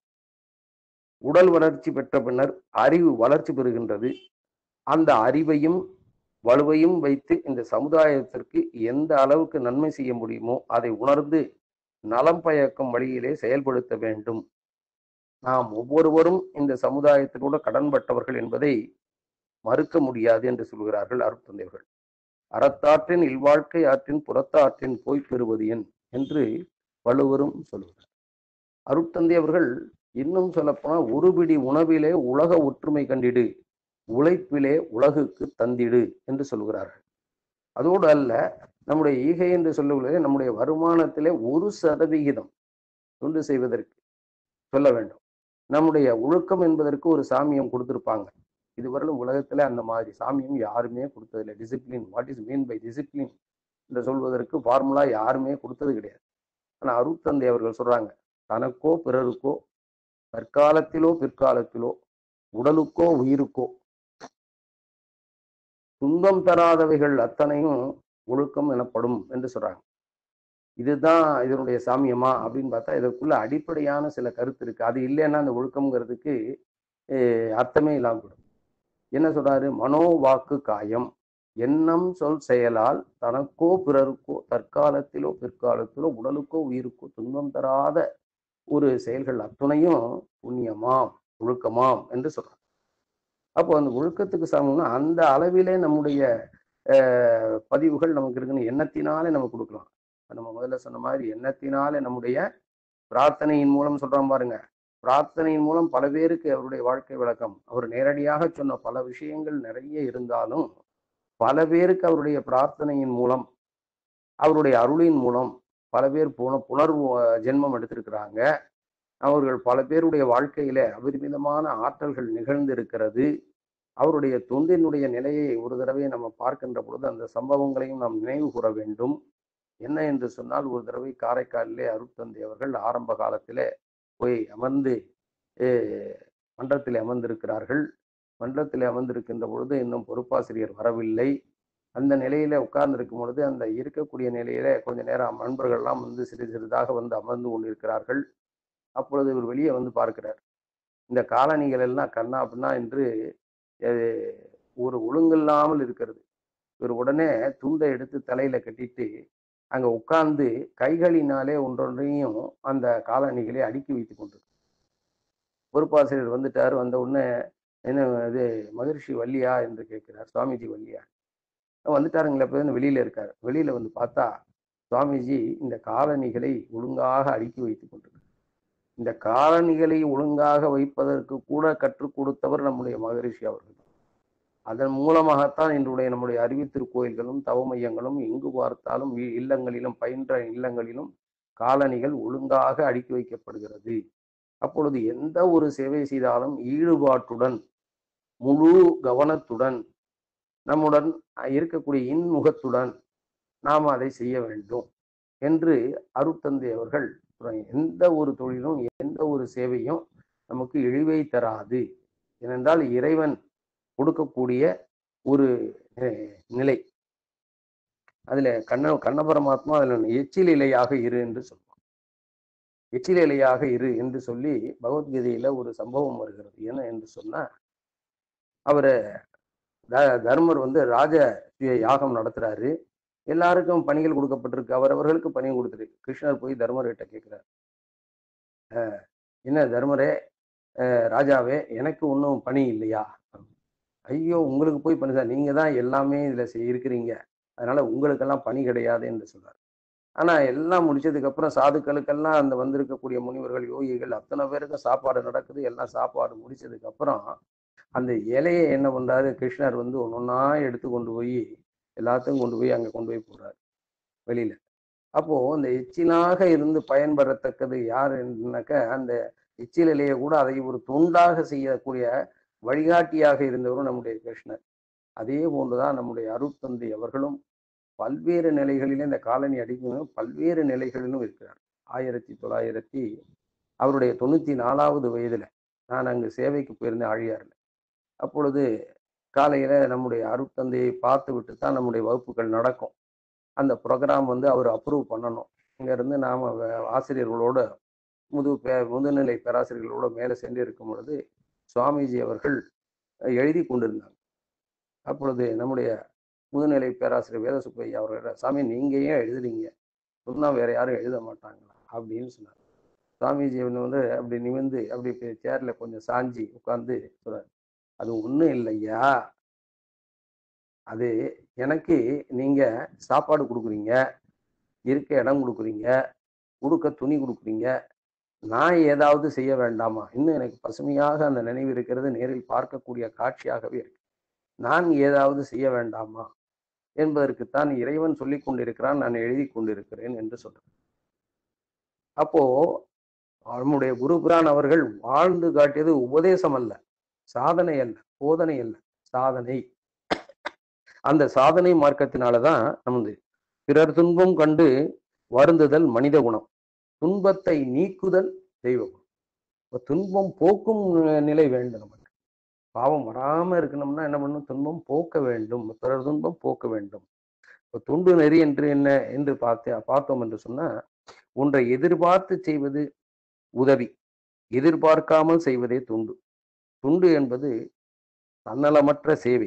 உடல் வளர்ச்சி பெற்ற பின்னர் அறிவு வளர்ச்சி பெறுகின்றது அந்த அறிவையும் வலுவையும் வைத்து இந்த சமுதாயத்திற்கு எந்த அளவுக்கு நன்மை செய்ய முடியுமோ அதை உணர்ந்து நலம் பயக்கும் வழியிலே செயல்படுத்த வேண்டும் நாம் ஒவ்வொருவரும் இந்த சமுதாயத்தினோட கடன்பட்டவர்கள் என்பதை மறுக்க முடியாது என்று சொல்கிறார்கள் அருட்தந்தையர்கள் அறத்தாற்றின் இல்வாழ்க்கை ஆற்றின் புறத்தாற்றின் போய் பெறுவது என் என்று வள்ளுவரும் சொல்கிறார் அருட்தந்தை அவர்கள் இன்னும் சொல்லப்போனால் ஒரு பிடி உணவிலே உலக ஒற்றுமை கண்டிடு உழைப்பிலே உலகுக்கு தந்திடு என்று சொல்கிறார்கள் அதோடு அல்ல நம்முடைய ஈகை என்று சொல்லுவதிலே நம்முடைய வருமானத்திலே ஒரு சதவிகிதம் தொண்டு செய்வதற்கு சொல்ல வேண்டும் நம்முடைய ஒழுக்கம் என்பதற்கு ஒரு சாமியம் கொடுத்திருப்பாங்க இதுவரையிலும் உலகத்துல அந்த மாதிரி சாமியம் யாருமே கொடுத்ததில்லை discipline what is mean by discipline என்று சொல்வதற்கு ஃபார்முலா யாருமே கொடுத்தது கிடையாது ஆனா அருட்தந்தை அவர்கள் சொல்றாங்க தனக்கோ பிறருக்கோ தற்காலத்திலோ பிற்காலத்திலோ உடலுக்கோ உயிருக்கோ துன்பம் தராதவைகள் அத்தனையும் ஒழுக்கம் எனப்படும் என்று சொல்றாங்க இதுதான் இதனுடைய சாமியமா அப்படின்னு பார்த்தா இதற்குள்ள அடிப்படையான சில கருத்து இருக்கு அது இல்லைன்னா அந்த ஒழுக்கம்ங்கிறதுக்கு அஹ், அர்த்தமே இல்லாம போடும் என்ன சொல்றாரு மனோ வாக்கு காயம் எண்ணம் சொல் செயலால் தனக்கோ பிறருக்கோ தற்காலத்திலோ பிற்காலத்திலோ உடலுக்கோ உயிருக்கோ துன்பம் தராத ஒரு செயல்கள் அத்துணையும் புண்ணியமாம் ஒழுக்கமாம் என்று சொல்றாங்க அப்போ அந்த ஒழுக்கத்துக்கு சமம்னா அந்த அளவிலே நம்முடைய அஹ், பதிவுகள் நமக்கு இருக்குன்னு எண்ணத்தினாலே நம்ம கொடுக்கலாம் இப்ப நம்ம முதல்ல சொன்ன மாதிரி எண்ணத்தினாலே நம்முடைய பிரார்த்தனையின் மூலம் சொல்றோம் பாருங்க பிரார்த்தனையின் மூலம் பல பேருக்கு அவருடைய வாழ்க்கை விளக்கம் அவர் நேரடியாக சொன்ன பல விஷயங்கள் நிறைய இருந்தாலும் பல பேருக்கு அவருடைய பிரார்த்தனையின் மூலம் அவருடைய அருளின் மூலம் பல பேர் புன புனர்வு அஹ், ஜென்மம் எடுத்திருக்கிறாங்க அவர்கள் பல பேருடைய வாழ்க்கையில அபரிமிதமான ஆற்றல்கள் நிகழ்ந்து இருக்கிறது அவருடைய தொண்டினுடைய நிலையை ஒரு தடவை நம்ம பார்க்கின்ற பொழுது அந்த சம்பவங்களையும் நாம் நினைவு கூற வேண்டும் என்ன என்று சொன்னால் ஒரு தடவை காரைக்காலிலே அருட்தந்தை அவர்கள் ஆரம்ப காலத்திலே போய் அமர்ந்து அஹ், மன்றத்தில் அமர்ந்திருக்கிறார்கள் மன்றத்தில் அமர்ந்திருக்கின்ற பொழுது இன்னும் பொறுப்பாசிரியர் வரவில்லை அந்த நிலையில உட்கார்ந்து இருக்கும் பொழுது அந்த இருக்கக்கூடிய நிலையில கொஞ்ச நேரம் நண்பர்கள்லாம் வந்து சிறு சிறிதாக வந்து அமர்ந்து கொண்டிருக்கிறார்கள் அப்பொழுது இவர் வெளியே வந்து பார்க்கிறார் இந்த காலணிகள் எல்லாம் கண்ணா அப்படின்னா என்று அஹ், ஒரு ஒழுங்கில்லாமல் இருக்கிறது இவர் உடனே துண்டை எடுத்து தலையில கட்டிட்டு அங்க உட்கார்ந்து கைகளினாலே ஒன்றொன்றையும் அந்த காலணிகளை அடுக்கி வைத்து கொண்டு பொறுப்பாசிரியர் வந்துட்டார் வந்த உடனே என்ன இது மகரிஷி வள்ளியா என்று கேட்கிறார் சுவாமிஜி வள்ளியா வந்துட்டாருங்களே இப்போ வெளியில இருக்கார் வெளியில வந்து பார்த்தா சுவாமிஜி இந்த காலணிகளை ஒழுங்காக அடுக்கி வைத்து கொண்டிருக்கிறார் இந்த காலணிகளை ஒழுங்காக வைப்பதற்கு கூட கற்றுக் கொடுத்தவர் நம்முடைய மகரிஷி அவர்கள் அதன் மூலமாகத்தான் இன்றைய நம்முடைய அறிவித்திருக்கோயில்களும் தவ மையங்களும் எங்கு பார்த்தாலும் வீ- இல்லங்களிலும் பயின்ற இல்லங்களிலும் காலணிகள் ஒழுங்காக அடுக்கி வைக்கப்படுகிறது அப்பொழுது எந்த ஒரு சேவை செய்தாலும் ஈடுபாட்டுடன் முழு கவனத்துடன் நம்முடன் இருக்கக்கூடிய இன்முகத்துடன் நாம் அதை செய்ய வேண்டும் என்று அருட்தந்தை அவர்கள் எந்த ஒரு தொழிலும் எந்த ஒரு சேவையும் நமக்கு இழிவை தராது ஏனென்றால் இறைவன் கொடுக்கக்கூடிய ஒரு அஹ், நிலை அதுல கண்ண கண்ண பரமாத்மா அதுல எச்சில் இலையாக இரு என்று சொல்லுவான் எச்சில் இலையாக இரு என்று சொல்லி பகவத்கீதையில ஒரு சம்பவம் வருகிறது என்ன என்று சொன்னா அவரு த- தர்மர் வந்து ராஜ யாகம் நடத்துறாரு எல்லாருக்கும் பணிகள் கொடுக்கப்பட்டிருக்கு அவரவர்களுக்கு பணி கொடுத்துருக்கு கிருஷ்ணர் போய் தர்மர்கிட்ட கேட்கிறார் "அஹ், என்ன தர்மரே அஹ், ராஜாவே எனக்கு ஒன்றும் பணி இல்லையா ஐயோ உங்களுக்கு போய் பணி சார் நீங்க தான் எல்லாமே இதுல செய்- இருக்கிறீங்க அதனால உங்களுக்கெல்லாம் பணி கிடையாது என்று சொல்றார் ஆனா எல்லாம் முடிச்சதுக்கு அப்புறம் சாதுக்களுக்கெல்லாம் அந்த வந்திருக்கக்கூடிய முனிவர்கள் யோகிகள் அத்தனை பேருக்கும் சாப்பாடு நடக்குது எல்லாம் சாப்பாடு முடிச்சதுக்கு அப்புறம் அந்த இலையை என்ன பண்றாரு கிருஷ்ணர் வந்து ஒன்னொன்னா எடுத்து கொண்டு போய் எல்லாத்தையும் கொண்டு போய் அங்க கொண்டு போய் போடுறாரு வெளியில அப்போ அந்த எச்சிலாக இருந்து பயன்பெறத்தக்கது யார் என்னக்க அந்த எச்சில் இலையை கூட அதை ஒரு துண்டாக செய்யக்கூடிய வழிகாட்டியாக இருந்தவரும் நம்முடைய கிருஷ்ணர் அதே போன்றுதான் நம்முடைய அருட்தந்தை அவர்களும் பல்வேறு நிலைகளிலும் இந்த காலனி அடிக்கணும் பல்வேறு நிலைகளிலும் இருக்கிறார் ஆயிரத்தி தொள்ளாயிரத்தி அவருடைய தொண்ணூத்தி நாலாவது வயதுல நான் அங்கு சேவைக்கு போயிருந்தேன் ஆழியார்ல அப்பொழுது காலையில நம்முடைய அருட்தந்தையை பார்த்து விட்டு தான் நம்முடைய வகுப்புகள் நடக்கும் அந்த ப்ரோக்ராம் வந்து அவர் அப்ரூவ் பண்ணணும் இங்க இருந்து நாம வ- ஆசிரியர்களோட முது பே முதுநிலை பேராசிரியர்களோட மேலே சென்று இருக்கும் பொழுது சுவாமிஜி அவர்கள் எழுதி கொண்டிருந்தாங்க அப்பொழுது நம்முடைய முதுநிலை பேராசிரியர் வேதசுப்பையா அவர்கள் சாமி நீங்க ஏன் எழுதுறீங்க சொன்னா வேற யாரும் எழுத மாட்டாங்களா அப்படின்னு சொன்னார் சுவாமிஜி வந்து அப்படி நிமிர்ந்து அப்படி சேர்ல கொஞ்சம் சாஞ்சி உட்கார்ந்து சொல்றாரு அது ஒண்ணும் இல்லையா அது எனக்கு நீங்க சாப்பாடு கொடுக்குறீங்க இருக்க இடம் கொடுக்குறீங்க உடுக்க துணி கொடுக்குறீங்க நான் ஏதாவது செய்ய வேண்டாமா இன்னும் எனக்கு பசுமையாக அந்த நினைவு இருக்கிறது நேரில் பார்க்கக்கூடிய காட்சியாகவே இருக்கு நான் ஏதாவது செய்ய வேண்டாமா என்பதற்குத்தான் இறைவன் சொல்லி கொண்டிருக்கிறான் நான் எழுதி கொண்டிருக்கிறேன் என்று சொல்றேன் அப்போ நம்முடைய குருபிரான் அவர்கள் வாழ்ந்து காட்டியது உபதேசம் அல்ல சாதனை அல்ல போதனை அல்ல சாதனை அந்த சாதனை மார்க்கத்தினாலதான் நமது பிறர் துன்பம் கண்டு வருந்துதல் மனித குணம் துன்பத்தை நீக்குதல் தெய்வ குணம் இப்ப துன்பம் போக்கும் நிலை வேண்டும் நமக்கு பாவம் வராம இருக்கணும்னா என்ன பண்ணணும் துன்பம் போக்க வேண்டும் பிறர் துன்பம் போக்க வேண்டும் இப்ப துண்டு நெறி என்று என்ன என்று பார்த்து பார்த்தோம் என்று சொன்னா ஒன்றை எதிர்பார்த்து செய்வது உதவி எதிர்பார்க்காமல் செய்வதே துண்டு துண்டு என்பது தன்னலமற்ற சேவை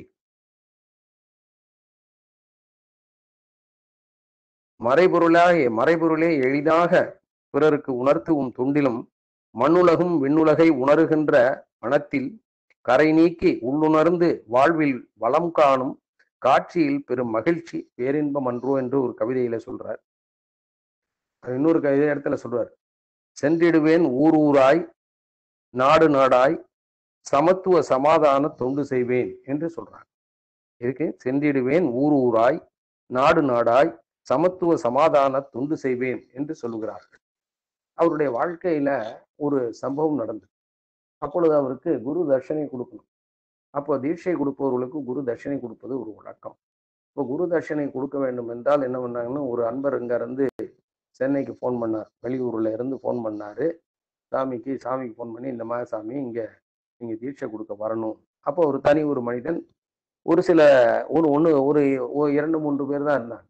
மறைபொருளாக மறைபொருளே எளிதாக பிறருக்கு உணர்த்துவும் துண்டிலும் மண்ணுலகும் விண்ணுலகை உணருகின்ற மனத்தில் கரை நீக்கி உள்ளுணர்ந்து வாழ்வில் வளம் காணும் காட்சியில் பெரும் மகிழ்ச்சி பேரின்பம் அன்றோ என்று ஒரு கவிதையில சொல்றார் அது இன்னொரு கவிதை இடத்துல சொல்றார் சென்றிடுவேன் ஊர் ஊராய் நாடு நாடாய் சமத்துவ சமாதான தொண்டு செய்வேன் என்று சொல்றார் இதுக்கு சென்றிடுவேன் ஊர் ஊராய் நாடு நாடாய் சமத்துவ சமாதான தொண்டு செய்வேன் என்று சொல்லுகிறார்கள் அவருடைய வாழ்க்கையில ஒரு சம்பவம் நடந்தது அப்பொழுது அவருக்கு குரு தட்சணை கொடுக்கணும் அப்போ தீட்சை கொடுப்பவர்களுக்கு குரு தட்சணை கொடுப்பது ஒரு வழக்கம் இப்போ குரு தட்சணை கொடுக்க வேண்டும் என்றால் என்ன பண்ணாங்கன்னா ஒரு அன்பர் இங்க இருந்து சென்னைக்கு ஃபோன் பண்ணார் வெளியூர்ல இருந்து ஃபோன் பண்ணாரு சாமிக்கு சாமிக்கு ஃபோன் பண்ணி இந்த மாதிரி சாமி இங்க நீங்க தீட்சை கொடுக்க வரணும் அப்போ ஒரு தனி ஒரு மனிதன் ஒரு சில ஒரு ஒன்று ஒரு ஒரு இரண்டு மூன்று பேர் தான் இருந்தாங்க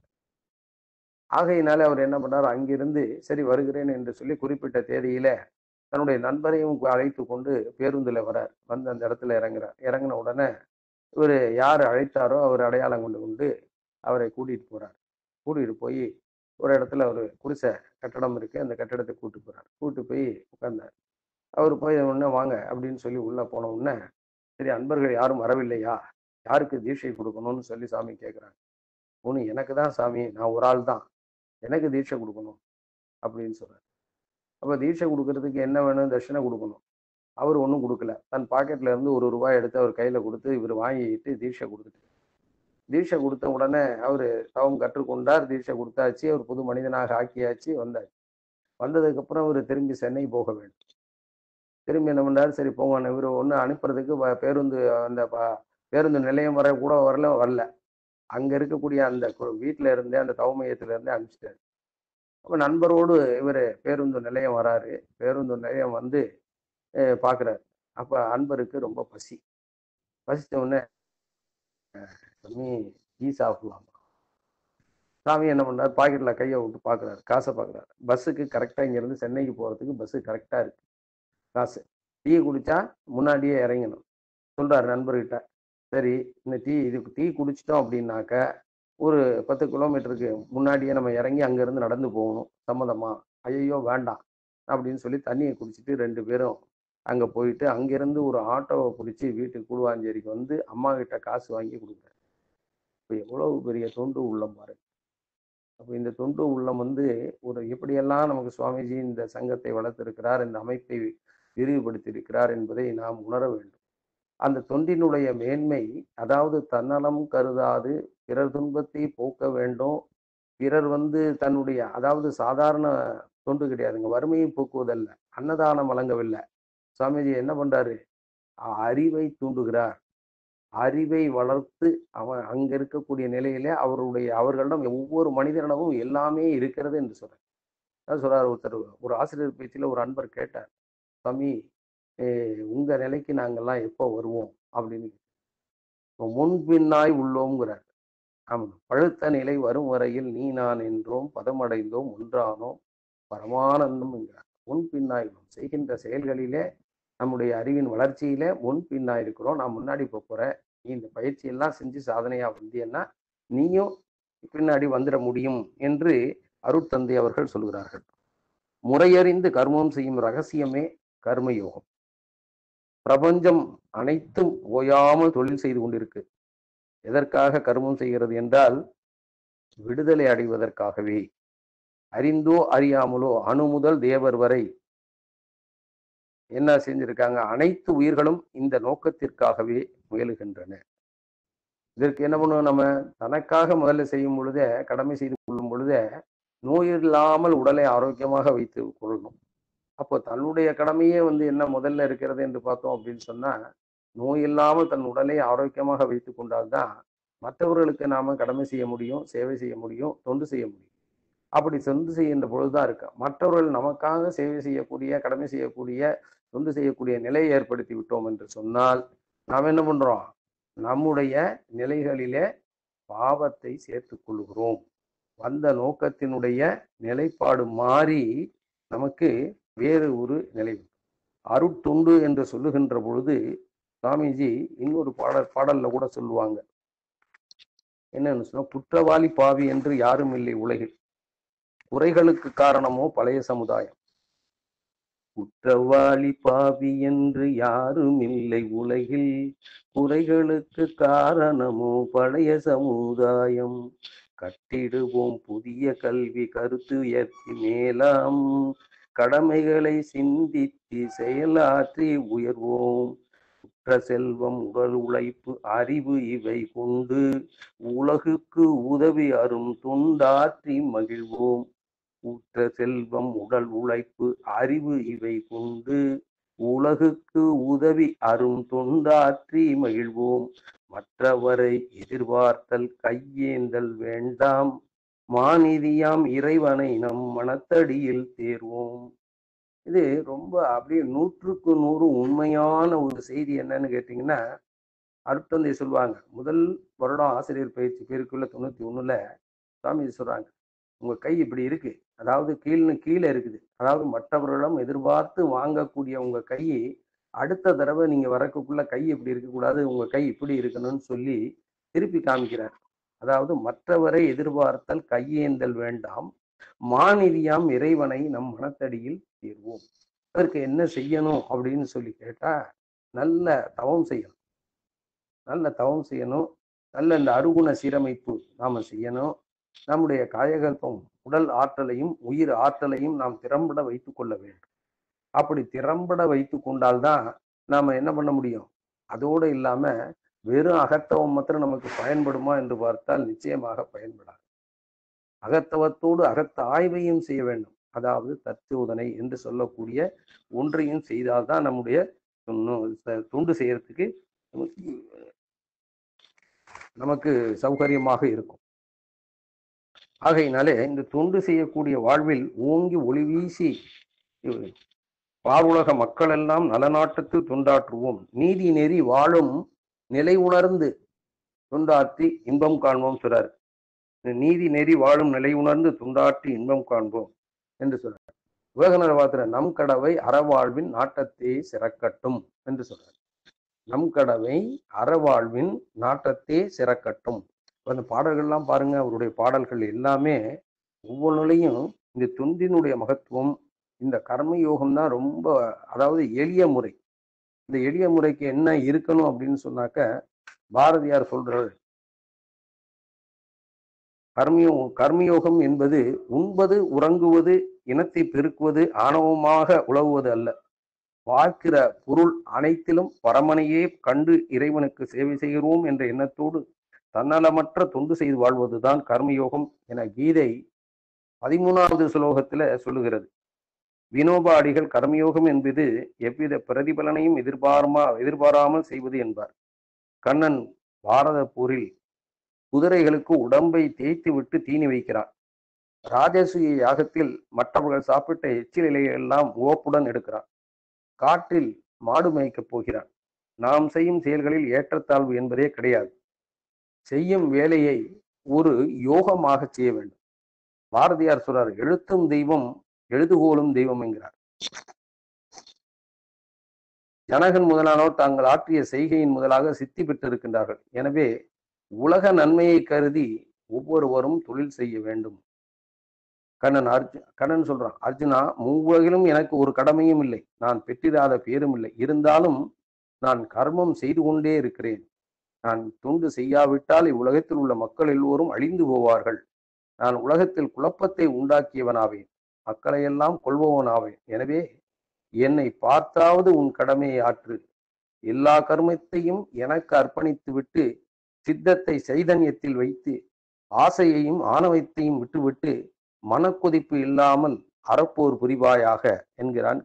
ஆகையினால அவர் என்ன பண்ணார் அங்கிருந்து சரி வருகிறேன் என்று சொல்லி குறிப்பிட்ட தேதியில தன்னுடைய நண்பரையும் அழைத்து கொண்டு பேருந்துல வரார் வந்து அந்த இடத்துல இறங்குறார் இறங்கின உடனே இவர் யார் அழைத்தாரோ அவர் அடையாளம் கொண்டு கொண்டு அவரை கூட்டிட்டு போறார் கூட்டிட்டு போய் ஒரு இடத்துல ஒரு குடிசை கட்டடம் இருக்கு அந்த கட்டடத்தை கூட்டு போறார் கூட்டு போய் உட்கார்ந்தார் அவர் போய் உடனே வாங்க அப்படின்னு சொல்லி உள்ள போன உடனே சரி அன்பர்கள் யாரும் வரவில்லையா யாருக்கு தீட்சை கொடுக்கணும்னு சொல்லி சாமி கேட்குறாங்க ஒன்று எனக்கு தான் சாமி நான் ஒரு ஆள் தான் எனக்கு தீட்சை கொடுக்கணும் அப்படின்னு சொல்றாரு அப்போ தீட்சை கொடுக்கறதுக்கு என்ன வேணும் தட்சிணை கொடுக்கணும் அவர் ஒன்றும் கொடுக்கல தன் பாக்கெட்ல இருந்து ஒரு ரூபாய் எடுத்து அவர் கையில கொடுத்து இவர் வாங்கிட்டு தீட்சை கொடுத்துட்டு தீட்சை கொடுத்த உடனே அவர் தவம் கற்றுக்கொண்டார் தீட்சை கொடுத்தாச்சு அவர் புது மனிதனாக ஆக்கியாச்சு வந்தாச்சு வந்ததுக்கு அப்புறம் இவர் திரும்பி சென்னை போக வேண்டும் திரும்பி என்ன பண்ணார் சரி போங்க இவர் ஒன்று அனுப்புறதுக்கு வ- பேருந்து அந்த ப- பேருந்து நிலையம் வர கூட வரல வரல அங்க இருக்கக்கூடிய அந்த கு- வீட்டுல இருந்தே அந்த தவ மையத்துல இருந்தே அனுப்பிச்சிட்டாரு அப்ப நண்பரோடு இவர் பேருந்து நிலையம் வராரு பேருந்து நிலையம் வந்து அஹ், பார்க்கறாரு அப்ப அன்பருக்கு ரொம்ப பசி பசிச்ச உடனே அஹ், சாமி டீ சாப்பிடலாமா சாமி என்ன பண்ணார் பாக்கெட்ல கையை விட்டு பார்க்கறாரு காசை பார்க்கறாரு பஸ்ஸுக்கு கரெக்டா இங்க இருந்து சென்னைக்கு போறதுக்கு பஸ்ஸு கரெக்டா இருக்கு காசு டீ குடிச்சா முன்னாடியே இறங்கணும் சொல்றாரு நண்பர்கிட்ட சரி இந்த டீ இதுக்கு டீ குடிச்சிட்டோம் அப்படின்னாக்க ஒரு பத்து கிலோமீட்டருக்கு முன்னாடியே நம்ம இறங்கி அங்கேருந்து நடந்து போகணும் சம்மதமா ஐயோ வேண்டாம் அப்படின்னு சொல்லி தண்ணியை குடிச்சிட்டு ரெண்டு பேரும் அங்கே போயிட்டு அங்கேருந்து ஒரு ஆட்டோவை பிடிச்சி வீட்டுக்கு கூடுவாஞ்சேரிக்கு வந்து அம்மா கிட்ட காசு வாங்கி கொடுக்குறாரு இப்போ எவ்வளவு பெரிய தொண்டு உள்ளம் பாருங்க அப்போ இந்த தொண்டு உள்ளம் வந்து ஒரு எப்படியெல்லாம் நமக்கு சுவாமிஜி இந்த சங்கத்தை வளர்த்திருக்கிறார் இந்த அமைப்பை விரிவுபடுத்தியிருக்கிறார் என்பதை நாம் உணர வேண்டும் அந்த தொண்டினுடைய மேன்மை அதாவது தன்னலம் கருதாது பிறர் துன்பத்தை போக்க வேண்டும் பிறர் வந்து தன்னுடைய அதாவது சாதாரண தொண்டு கிடையாதுங்க வறுமையை போக்குவதல்ல அன்னதானம் வழங்கவில்லை சுவாமிஜி என்ன பண்றாரு அ- அறிவை தூண்டுகிறார் அறிவை வளர்த்து அவன் அங்க இருக்கக்கூடிய நிலையிலே அவருடைய அவர்களிடம் ஒவ்வொரு மனிதனிடமும் எல்லாமே இருக்கிறது என்று சொல்றார் அதான் சொல்றாரு ஒருத்தர் ஒரு ஆசிரியர் பேச்சில் ஒரு அன்பர் கேட்டார் சாமி eh, உங்க நிலைக்கு நாங்கெல்லாம் எப்போ வருவோம் அப்படின்னு இப்ப முன்பின்னாய் உள்ளோங்கிறார் ஆமாம் பழுத்த நிலை வரும் வரையில் நீ நான் என்றோம் பதமடைந்தோம் ஒன்றானோம் பரமானந்தம் என்கிறார் முன் பின்னாய் உள்ளோம் செய்கின்ற செயல்களிலே நம்முடைய அறிவின் வளர்ச்சியிலே முன் பின்னாய் இருக்கிறோம் நான் முன்னாடி போக போறேன் நீ இந்த பயிற்சியெல்லாம் செஞ்சு சாதனையா வந்தீன்னா நீயும் பின்னாடி வந்துட முடியும் என்று அருட்தந்தை அவர்கள் சொல்கிறார்கள் முறையறிந்து கர்மம் செய்யும் ரகசியமே கர்மயோகம் பிரபஞ்சம் அனைத்தும் ஓயாமல் தொழில் செய்து கொண்டிருக்கு எதற்காக கர்மம் செய்கிறது என்றால் விடுதலை அடைவதற்காகவே அறிந்தோ அறியாமலோ அணு முதல் தேவர் வரை என்ன செஞ்சிருக்காங்க அனைத்து உயிர்களும் இந்த நோக்கத்திற்காகவே முயலுகின்றன இதற்கு என்ன பண்ணுவோம் நம்ம தனக்காக முதல்ல செய்யும் பொழுதே கடமை செய்து கொள்ளும் பொழுதே நோய் இல்லாமல் உடலை ஆரோக்கியமாக வைத்து கொள்ளணும் அப்போ தன்னுடைய கடமையே வந்து என்ன முதல்ல இருக்கிறது என்று பார்த்தோம் அப்படின்னு சொன்னா நோய் இல்லாமல் தன் உடலை ஆரோக்கியமாக வைத்து கொண்டால்தான் மற்றவர்களுக்கு நாம கடமை செய்ய முடியும் சேவை செய்ய முடியும் தொண்டு செய்ய முடியும் அப்படி தொண்டு செய்கின்ற பொழுதுதான் இருக்கு மற்றவர்கள் நமக்காக சேவை செய்யக்கூடிய கடமை செய்யக்கூடிய தொண்டு செய்யக்கூடிய நிலையை ஏற்படுத்தி விட்டோம் என்று சொன்னால் நாம் என்ன பண்றோம் நம்முடைய நிலைகளிலே பாவத்தை சேர்த்துக் கொள்கிறோம் வந்த நோக்கத்தினுடைய நிலைப்பாடு மாறி நமக்கு வேறு ஒரு நிலை அருட்தொண்டு என்று சொல்லுகின்ற பொழுது சாமிஜி இன்னொரு பாடல் பாடல்ல கூட சொல்லுவாங்க என்னன்னு சொன்னா குற்றவாளி பாவி என்று யாரும் இல்லை உலகில் குறைகளுக்கு காரணமோ பழைய சமுதாயம் குற்றவாளி பாவி என்று யாரும் இல்லை உலகில் குறைகளுக்கு காரணமோ பழைய சமுதாயம் கட்டிடுவோம் புதிய கல்வி கருத்து உயர்த்தி மேலாம் கடமைகளை சிந்தித்து செயலாற்றி உயர்வோம் குற்ற செல்வம் உடல் உழைப்பு அறிவு இவை கொண்டு உலகுக்கு உதவி அரும் தொண்டாற்றி மகிழ்வோம் ஊற்ற செல்வம் உடல் உழைப்பு அறிவு இவை கொண்டு உலகுக்கு உதவி அரும் தொண்டாற்றி மகிழ்வோம் மற்றவரை எதிர்பார்த்தல் கையேந்தல் வேண்டாம் மாநிதியாம் இறைவனை நம் மனத்தடியில் தேர்வோம் இது ரொம்ப அப்படியே நூற்றுக்கு நூறு உண்மையான ஒரு செய்தி என்னன்னு கேட்டிங்கன்னா அருட்தந்தை சொல்லுவாங்க முதல் வருடம் ஆசிரியர் பயிற்சி பேருக்குள்ள தொண்ணூத்தி ஒண்ணுல சுவாமி சொல்றாங்க உங்க கை இப்படி இருக்கு அதாவது கீழ்னு கீழே இருக்குது அதாவது மற்றவர்களிடம் எதிர்பார்த்து வாங்கக்கூடிய உங்க கை அடுத்த தடவை நீங்க வரக்குள்ள கை இப்படி இருக்கக்கூடாது உங்க கை இப்படி இருக்கணும்னு சொல்லி திருப்பி காமிக்கிறார் அதாவது மற்றவரை எதிர்பார்த்தல் கையேந்தல் வேண்டாம் மாநிதியாம் இறைவனை நம் மனத்தடியில் தீர்வோம் அதற்கு என்ன செய்யணும் அப்படின்னு சொல்லி கேட்டா நல்ல தவம் செய்யணும் நல்ல தவம் செய்யணும் நல்ல இந்த அருகுண சீரமைப்பு நாம செய்யணும் நம்முடைய காயகல்பம் உடல் ஆற்றலையும் உயிர் ஆற்றலையும் நாம் திறம்பட வைத்துக் கொள்ள வேண்டும் அப்படி திறம்பட வைத்து கொண்டால்தான் நாம என்ன பண்ண முடியும் அதோடு இல்லாம வெறும் அகத்தவம் மாத்திரம் நமக்கு பயன்படுமா என்று பார்த்தால் நிச்சயமாக பயன்படாது அகத்தவத்தோடு அகத்த ஆய்வையும் செய்ய வேண்டும் அதாவது தற்சோதனை என்று சொல்லக்கூடிய ஒன்றையும் செய்தால்தான் நம்முடைய துண்ணு- துண்டு செய்யறதுக்கு நமக்கு நமக்கு சௌகரியமாக இருக்கும் ஆகையினாலே இந்த தொண்டு செய்யக்கூடிய வாழ்வில் ஓங்கி ஒளி வீசி பாருலக மக்கள் எல்லாம் நலநாட்டத்தில் தொண்டாற்றுவோம் நீதி நெறி வாழும் நிலை உணர்ந்து தொண்டாற்றி இன்பம் காண்போம் சொல்றாரு இந்த நீதி நெறி வாழும் நிலை உணர்ந்து தொண்டாற்றி இன்பம் காண்போம் என்று சொல்றார் விவேகநரவாத்திர நம் கடவை அறவாழ்வின் நாட்டத்தே சிறக்கட்டும் என்று சொல்றார் நம் கடவை அறவாழ்வின் நாட்டத்தே சிறக்கட்டும் இப்ப அந்த பாடல்கள்லாம் பாருங்க அவருடைய பாடல்கள் எல்லாமே ஒவ்வொன்றுலையும் இந்த தொண்டினுடைய மகத்துவம் இந்த கர்மயோகம் தான் ரொம்ப அதாவது எளிய முறை இந்த எளிய முறைக்கு என்ன இருக்கணும் அப்படின்னு சொன்னாக்க பாரதியார் சொல்றாரு கர்மியோ கர்மயோகம் என்பது உண்பது உறங்குவது இனத்தை பெருக்குவது ஆணவமாக உழவுவது அல்ல பார்க்கிற பொருள் அனைத்திலும் பரமனையே கண்டு இறைவனுக்கு சேவை செய்கிறோம் என்ற எண்ணத்தோடு தன்னலமற்ற தொண்டு செய்து வாழ்வதுதான் கர்மயோகம் என கீதை பதிமூணாவது ஸ்லோகத்துல சொல்லுகிறது வினோபா அடிகள் கர்மயோகம் என்பது எவ்வித பிரதிபலனையும் எதிர்பார்மா எதிர்பாராமல் செய்வது என்பார் கண்ணன் பாரத போரில் குதிரைகளுக்கு உடம்பை தேய்த்து விட்டு தீனி வைக்கிறான் ராஜசூய யாகத்தில் மற்றவர்கள் சாப்பிட்ட எச்சில் இலையெல்லாம் ஓப்புடன் எடுக்கிறான் காட்டில் மாடு மேய்க்கப் போகிறான் நாம் செய்யும் செயல்களில் ஏற்றத்தாழ்வு என்பதே கிடையாது செய்யும் வேலையை ஒரு யோகமாக செய்ய வேண்டும் பாரதியார் சொல்றார் எழுத்தும் தெய்வம் எழுதுகோலும் தெய்வம் என்கிறார் ஜனகன் முதலானோர் தாங்கள் ஆற்றிய செய்கையின் முதலாக சித்தி பெற்றிருக்கின்றார்கள் எனவே உலக நன்மையை கருதி ஒவ்வொருவரும் தொழில் செய்ய வேண்டும் கண்ணன் அர்ஜு கண்ணன் சொல்றான் அர்ஜுனா மூவுலகிலும் எனக்கு ஒரு கடமையும் இல்லை நான் பெற்றிராத பேரும் இல்லை இருந்தாலும் நான் கர்மம் செய்து கொண்டே இருக்கிறேன் நான் தொண்டு செய்யாவிட்டால் இவ்வுலகத்தில் உள்ள மக்கள் எல்லோரும் அழிந்து போவார்கள் நான் உலகத்தில் குழப்பத்தை உண்டாக்கியவனாவேன் மக்களையெல்லாம் கொள்பவனாவேன் எனவே என்னை பார்த்தாவது உன் கடமையை ஆற்று எல்லா கர்மத்தையும் எனக்கு அர்ப்பணித்து விட்டு சித்தத்தை சைதன்யத்தில் வைத்து ஆசையையும் ஆணவத்தையும் விட்டுவிட்டு மனக்கொதிப்பு இல்லாமல் அறப்போர் புரிவாயாக என்கிறான்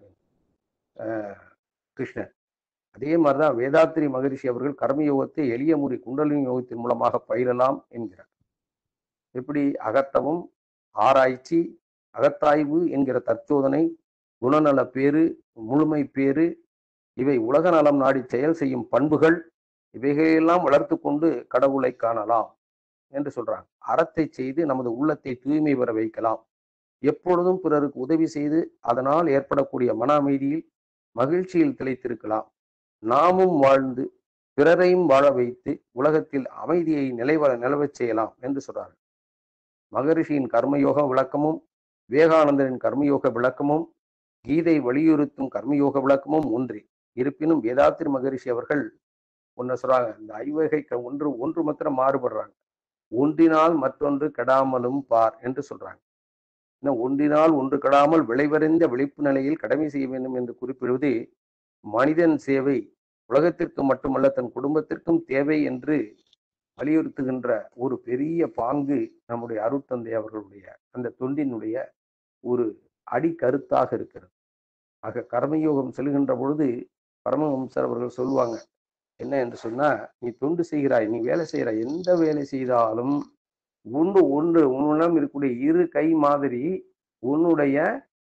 அஹ், கிருஷ்ணன் அதே மாதிரிதான் வேதாத்திரி மகரிஷி அவர்கள் கர்மயோகத்தை எளிய முறை குண்டலினி யோகத்தின் மூலமாக பயிரலாம் என்கிறார் எப்படி அகத்தவம் ஆராய்ச்சி அகத்தாய்வு என்கிற தற்சோதனை குணநல பேறு முழுமை பேறு இவை உலக நலம் நாடி செயல் செய்யும் பண்புகள் இவைகளையெல்லாம் வளர்த்து கொண்டு கடவுளை காணலாம் என்று சொல்றாங்க அறத்தை செய்து நமது உள்ளத்தை தூய்மை பெற வைக்கலாம் எப்பொழுதும் பிறருக்கு உதவி செய்து அதனால் ஏற்படக்கூடிய மன அமைதியில் மகிழ்ச்சியில் திளைத்திருக்கலாம் நாமும் வாழ்ந்து பிறரையும் வாழ வைத்து உலகத்தில் அமைதியை நிலைவர நிலவச் செய்யலாம் என்று சொல்றார் மகரிஷியின் கர்மயோக விளக்கமும் விவேகானந்தரின் கர்மயோக விளக்கமும் கீதை வலியுறுத்தும் கர்மயோக விளக்கமும் ஒன்றே இருப்பினும் வேதாத்திரி மகரிஷி அவர்கள் ஒன்ன சொல்றாங்க இந்த ஐவகை க- ஒன்று ஒன்று மாத்திரம் மாறுபடுறாங்க ஒன்றினால் மற்றொன்று கெடாமலும் பார் என்று சொல்றாங்க இன்னும் ஒன்றினால் ஒன்று கெடாமல் விளைவறிந்த விழிப்பு நிலையில் கடமை செய்ய வேண்டும் என்று குறிப்பிடுவது மனிதன் சேவை உலகத்திற்கு மட்டுமல்ல தன் குடும்பத்திற்கும் தேவை என்று வலியுறுத்துகின்ற ஒரு பெரிய பாங்கு நம்முடைய அருட்தந்தை அவர்களுடைய அந்த தொண்டினுடைய ஒரு அடிக்கருத்தாக இருக்கிறது ஆக கர்மயோகம் செல்கின்ற பொழுது பரமஹம்சர் அவர்கள் சொல்லுவாங்க என்ன என்று சொன்னா நீ தொண்டு செய்கிறாய் நீ வேலை செய்கிறாய் எந்த வேலை செய்தாலும் ஒன்று ஒன்று உன்னிடம் இருக்கக்கூடிய இரு கை மாதிரி உன்னுடைய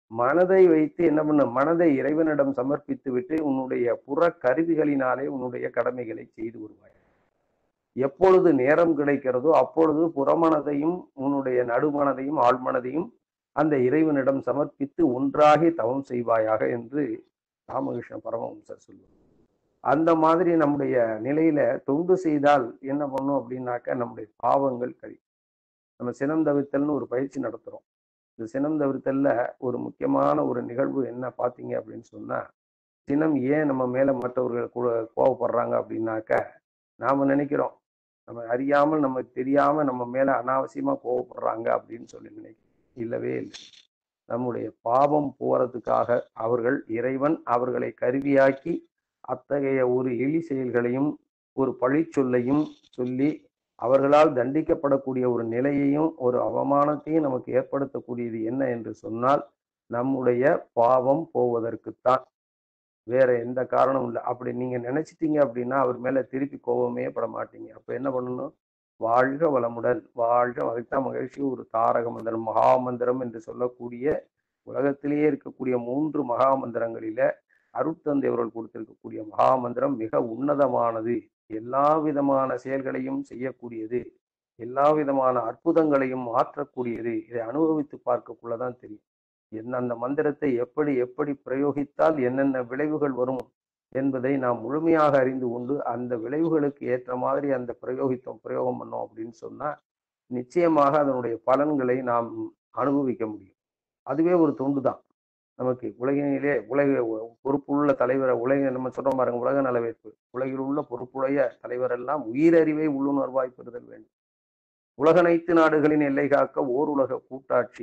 மனதை வைத்து என்ன பண்ண மனதை இறைவனிடம் சமர்ப்பித்து விட்டு உன்னுடைய புற கருவிகளினாலே உன்னுடைய கடமைகளை செய்து வருவாய் எப்பொழுது நேரம் கிடைக்கிறதோ அப்பொழுது புறமனதையும் உன்னுடைய நடுமனதையும் ஆழ்மனதையும் அந்த இறைவனிடம் சமர்ப்பித்து ஒன்றாகி தவம் செய்வாயாக என்று ராமகிருஷ்ண பரமஹம்சர் சொல்லுவார் அந்த மாதிரி நம்முடைய நிலையில தொண்டு செய்தால் என்ன பண்ணும் அப்படின்னாக்க நம்முடைய பாவங்கள் கழி நம்ம சினம் தவிர்த்தல்னு ஒரு பயிற்சி நடத்துறோம் இந்த சினம் தவிர்த்தல்ல ஒரு முக்கியமான ஒரு நிகழ்வு என்ன பார்த்தீங்க அப்படின்னு சொன்னா சினம் ஏன் நம்ம மேல மற்றவர்கள் கூட கோவப்படுறாங்க அப்படின்னாக்க நாம நினைக்கிறோம் நம்ம அறியாமல் நமக்கு தெரியாம நம்ம மேல அனாவசியமா கோவப்படுறாங்க அப்படின்னு சொல்லி நினைக்கிறோம் இல்லவே இல்லை நம்முடைய பாவம் போறதுக்காக அவர்கள் இறைவன் அவர்களை கருவியாக்கி அத்தகைய ஒரு எலி செயல்களையும் ஒரு பழிச்சொல்லையும் சொல்லி அவர்களால் தண்டிக்கப்படக்கூடிய ஒரு நிலையையும் ஒரு அவமானத்தையும் நமக்கு ஏற்படுத்தக்கூடியது என்ன என்று சொன்னால் நம்முடைய பாவம் போவதற்குத்தான் வேற எந்த காரணமும் இல்லை அப்படி நீங்க நினைச்சிட்டீங்க அப்படின்னா அவர் மேல திருப்பி கோபமே பட மாட்டீங்க அப்ப என்ன பண்ணணும் வாழ்க வளமுடன் வாழ்க அதுதான் மகிழ்ச்சி ஒரு தாரக மந்திரம் மகா மந்திரம் என்று சொல்லக்கூடிய உலகத்திலேயே இருக்கக்கூடிய மூன்று மகா மந்திரங்களில அருட்தந்தை அவர்கள் கொடுத்திருக்கக்கூடிய மகா மந்திரம் மிக உன்னதமானது எல்லா விதமான செயல்களையும் செய்யக்கூடியது எல்லா விதமான அற்புதங்களையும் மாற்றக்கூடியது இதை அனுபவித்து பார்க்கக்குள்ளதான் தெரியும் என்ன அந்த மந்திரத்தை எப்படி எப்படி பிரயோகித்தால் என்னென்ன விளைவுகள் வரும் என்பதை நாம் முழுமையாக அறிந்து கொண்டு அந்த விளைவுகளுக்கு ஏற்ற மாதிரி அந்த பிரயோகித்தோம் பிரயோகம் பண்ணோம் அப்படின்னு சொன்னா நிச்சயமாக அதனுடைய பலன்களை நாம் அனுபவிக்க முடியும் அதுவே ஒரு தொண்டு தான் நமக்கு உலகினிலே உலக பொறுப்புள்ள தலைவரை உலக நம்ம சொல்றோம் பாருங்க உலக நலவேற்பு உலகில் உள்ள பொறுப்புடைய தலைவரெல்லாம் உயிரறிவை உள்ளுணர்வாய் பெறுதல் வேண்டும் உலகனைத்து நாடுகளின் எல்லை காக்க ஓர் உலக கூட்டாட்சி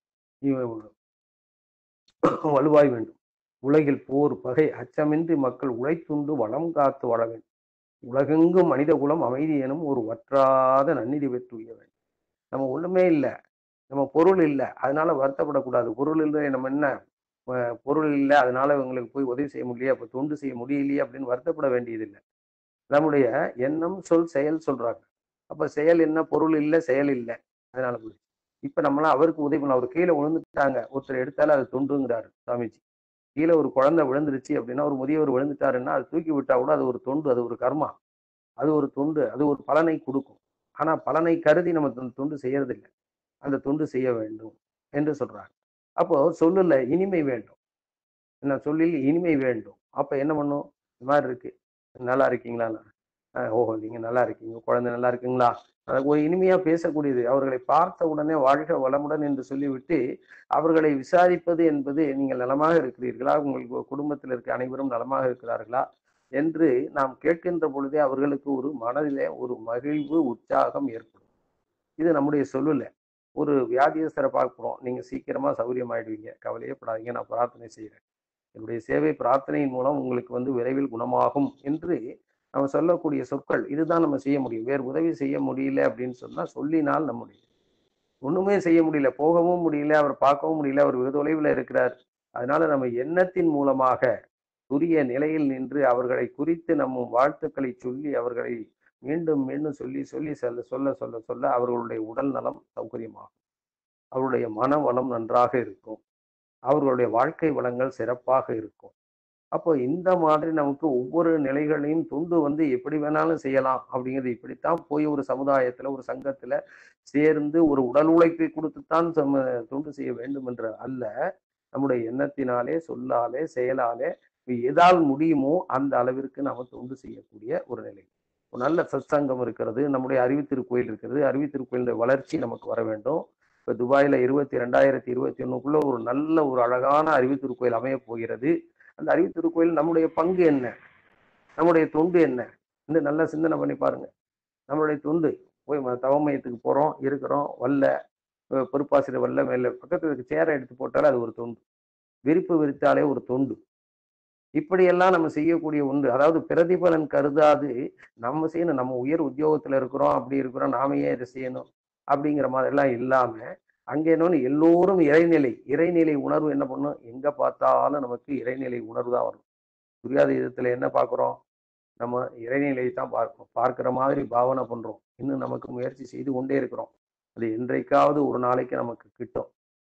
வலுவாய் வேண்டும் உலகில் போர் பகை அச்சமின்றி மக்கள் உழைத்துண்டு வளம் காத்து வாழ வேண்டும் உலகெங்கும் மனித குலம் அமைதி எனும் ஒரு வற்றாத நன்னிதி பெற்று உய வேண்டும் நம்ம ஒண்ணுமே இல்லை நம்ம பொருள் இல்லை அதனால வருத்தப்படக்கூடாது பொருள் இல்லை நம்ம என்ன பொருள் இல்லை அதனால இவங்களுக்கு போய் உதவி செய்ய முடியலையே அப்போ தொண்டு செய்ய முடியலையே அப்படின்னு வருத்தப்பட வேண்டியதில்லை நம்முடைய எண்ணம் சொல் செயல் சொல்றாங்க அப்ப செயல் என்ன பொருள் இல்லை செயல் இல்லை அதனால இப்ப நம்மளாம் அவருக்கு உதவி பண்ணலாம் அவர் கீழே விழுந்துட்டாங்க ஒருத்தர் எடுத்தாலும் அது தொண்டுங்கிறாரு சாமிஜி கீழே ஒரு குழந்தை விழுந்துருச்சு அப்படின்னா ஒரு முதியவர் விழுந்துட்டாருன்னா அது தூக்கி விட்டா கூட அது ஒரு தொண்டு அது ஒரு கர்மா அது ஒரு தொண்டு அது ஒரு பலனை கொடுக்கும் ஆனா பலனை கருதி நம்ம தொண்டு செய்யறதில்லை அந்த தொண்டு செய்ய வேண்டும் என்று சொல்றாங்க அப்போ சொல்லுல இனிமை வேண்டும் என்ன சொல்லில் இனிமை வேண்டும் அப்ப என்ன பண்ணும் இந்த மாதிரி இருக்கு நல்லா இருக்கீங்களா ஓஹோ நீங்க நல்லா இருக்கீங்க குழந்தை நல்லா இருக்குங்களா ஒரு இனிமையா பேசக்கூடியது அவர்களை பார்த்த உடனே வாழ்க வளமுடன் என்று சொல்லிவிட்டு அவர்களை விசாரிப்பது என்பது நீங்கள் நலமாக இருக்கிறீர்களா உங்களுக்கு குடும்பத்தில் இருக்க அனைவரும் நலமாக இருக்கிறார்களா என்று நாம் கேட்கின்ற பொழுதே அவர்களுக்கு ஒரு மனதிலே ஒரு மகிழ்வு உற்சாகம் ஏற்படும் இது நம்முடைய சொல்லல ஒரு வியாதியஸ்தரை பார்க்குறோம் நீங்க சீக்கிரமா சௌரியம் ஆயிடுவீங்க கவலையே படாதீங்க நான் பிரார்த்தனை செய்கிறேன் என்னுடைய சேவை பிரார்த்தனையின் மூலம் உங்களுக்கு வந்து விரைவில் குணமாகும் என்று நம்ம சொல்லக்கூடிய சொற்கள் இதுதான் நம்ம செய்ய முடியும் வேறு உதவி செய்ய முடியல அப்படின்னு சொன்னா சொல்லினால் நம்முடைய ஒண்ணுமே செய்ய முடியல போகவும் முடியல அவர் பார்க்கவும் முடியல அவர் வெகு தொலைவில் இருக்கிறார் அதனால நம்ம எண்ணத்தின் மூலமாக உரிய நிலையில் நின்று அவர்களை குறித்து நம்ம வாழ்த்துக்களை சொல்லி அவர்களை மீண்டும் மீண்டும் சொல்லி சொல்லி சொல்ல சொல்ல சொல்ல சொல்ல அவர்களுடைய உடல் நலம் சௌகரியமாகும் அவருடைய மன வளம் நன்றாக இருக்கும் அவர்களுடைய வாழ்க்கை வளங்கள் சிறப்பாக இருக்கும் அப்போ இந்த மாதிரி நமக்கு ஒவ்வொரு நிலைகளையும் தொண்டு வந்து எப்படி வேணாலும் செய்யலாம் அப்படிங்கிறது இப்படித்தான் போய் ஒரு சமுதாயத்துல ஒரு சங்கத்துல சேர்ந்து ஒரு உடல் உழைப்பை கொடுத்துத்தான் சம தொண்டு செய்ய வேண்டும் என்ற அல்ல நம்முடைய எண்ணத்தினாலே சொல்லாலே செயலாலே எதால் முடியுமோ அந்த அளவிற்கு நாம தொண்டு செய்யக்கூடிய ஒரு நிலை ஒரு நல்ல சத்சங்கம் இருக்கிறது நம்முடைய அறிவு திருக்கோயில் இருக்கிறது அறிவு திருக்கோயிலுடைய வளர்ச்சி நமக்கு வர வேண்டும் இப்போ துபாயில் இருபத்தி ரெண்டாயிரத்தி இருபத்தி ஒன்றுக்குள்ள ஒரு நல்ல ஒரு அழகான அறிவு திருக்கோயில் அமைய போகிறது அந்த அறிவு திருக்கோயில் நம்முடைய பங்கு என்ன நம்முடைய தொண்டு என்ன இந்த நல்லா சிந்தனை பண்ணி பாருங்க நம்மளுடைய தொண்டு போய் தவமயத்துக்கு போகிறோம் இருக்கிறோம் வல்ல பொறுப்பாசிரியர் வல்ல மேல பக்கத்தில் இருக்க சேரை எடுத்து போட்டாலே அது ஒரு தொண்டு விரிப்பு விரித்தாலே ஒரு தொண்டு இப்படியெல்லாம் நம்ம செய்யக்கூடிய ஒன்று அதாவது பிரதிபலன் கருதாது நம்ம செய்யணும் நம்ம உயர் உத்தியோகத்துல இருக்கிறோம் அப்படி இருக்கிறோம் நாம ஏன் இதை செய்யணும் அப்படிங்கிற மாதிரிலாம் இல்லாம அங்கே என்னன்னு எல்லோரும் இறைநிலை இறைநிலை உணர்வு என்ன பண்ணும் எங்க பார்த்தாலும் நமக்கு இறைநிலை உணர்வு தான் வரும் புரியாத விதத்துல என்ன பார்க்குறோம் நம்ம இறைநிலையை தான் பார்க்கிறோம் பார்க்கிற மாதிரி பாவனை பண்றோம் இன்னும் நமக்கு முயற்சி செய்து கொண்டே இருக்கிறோம் அது என்றைக்காவது ஒரு நாளைக்கு நமக்கு கிட்டும்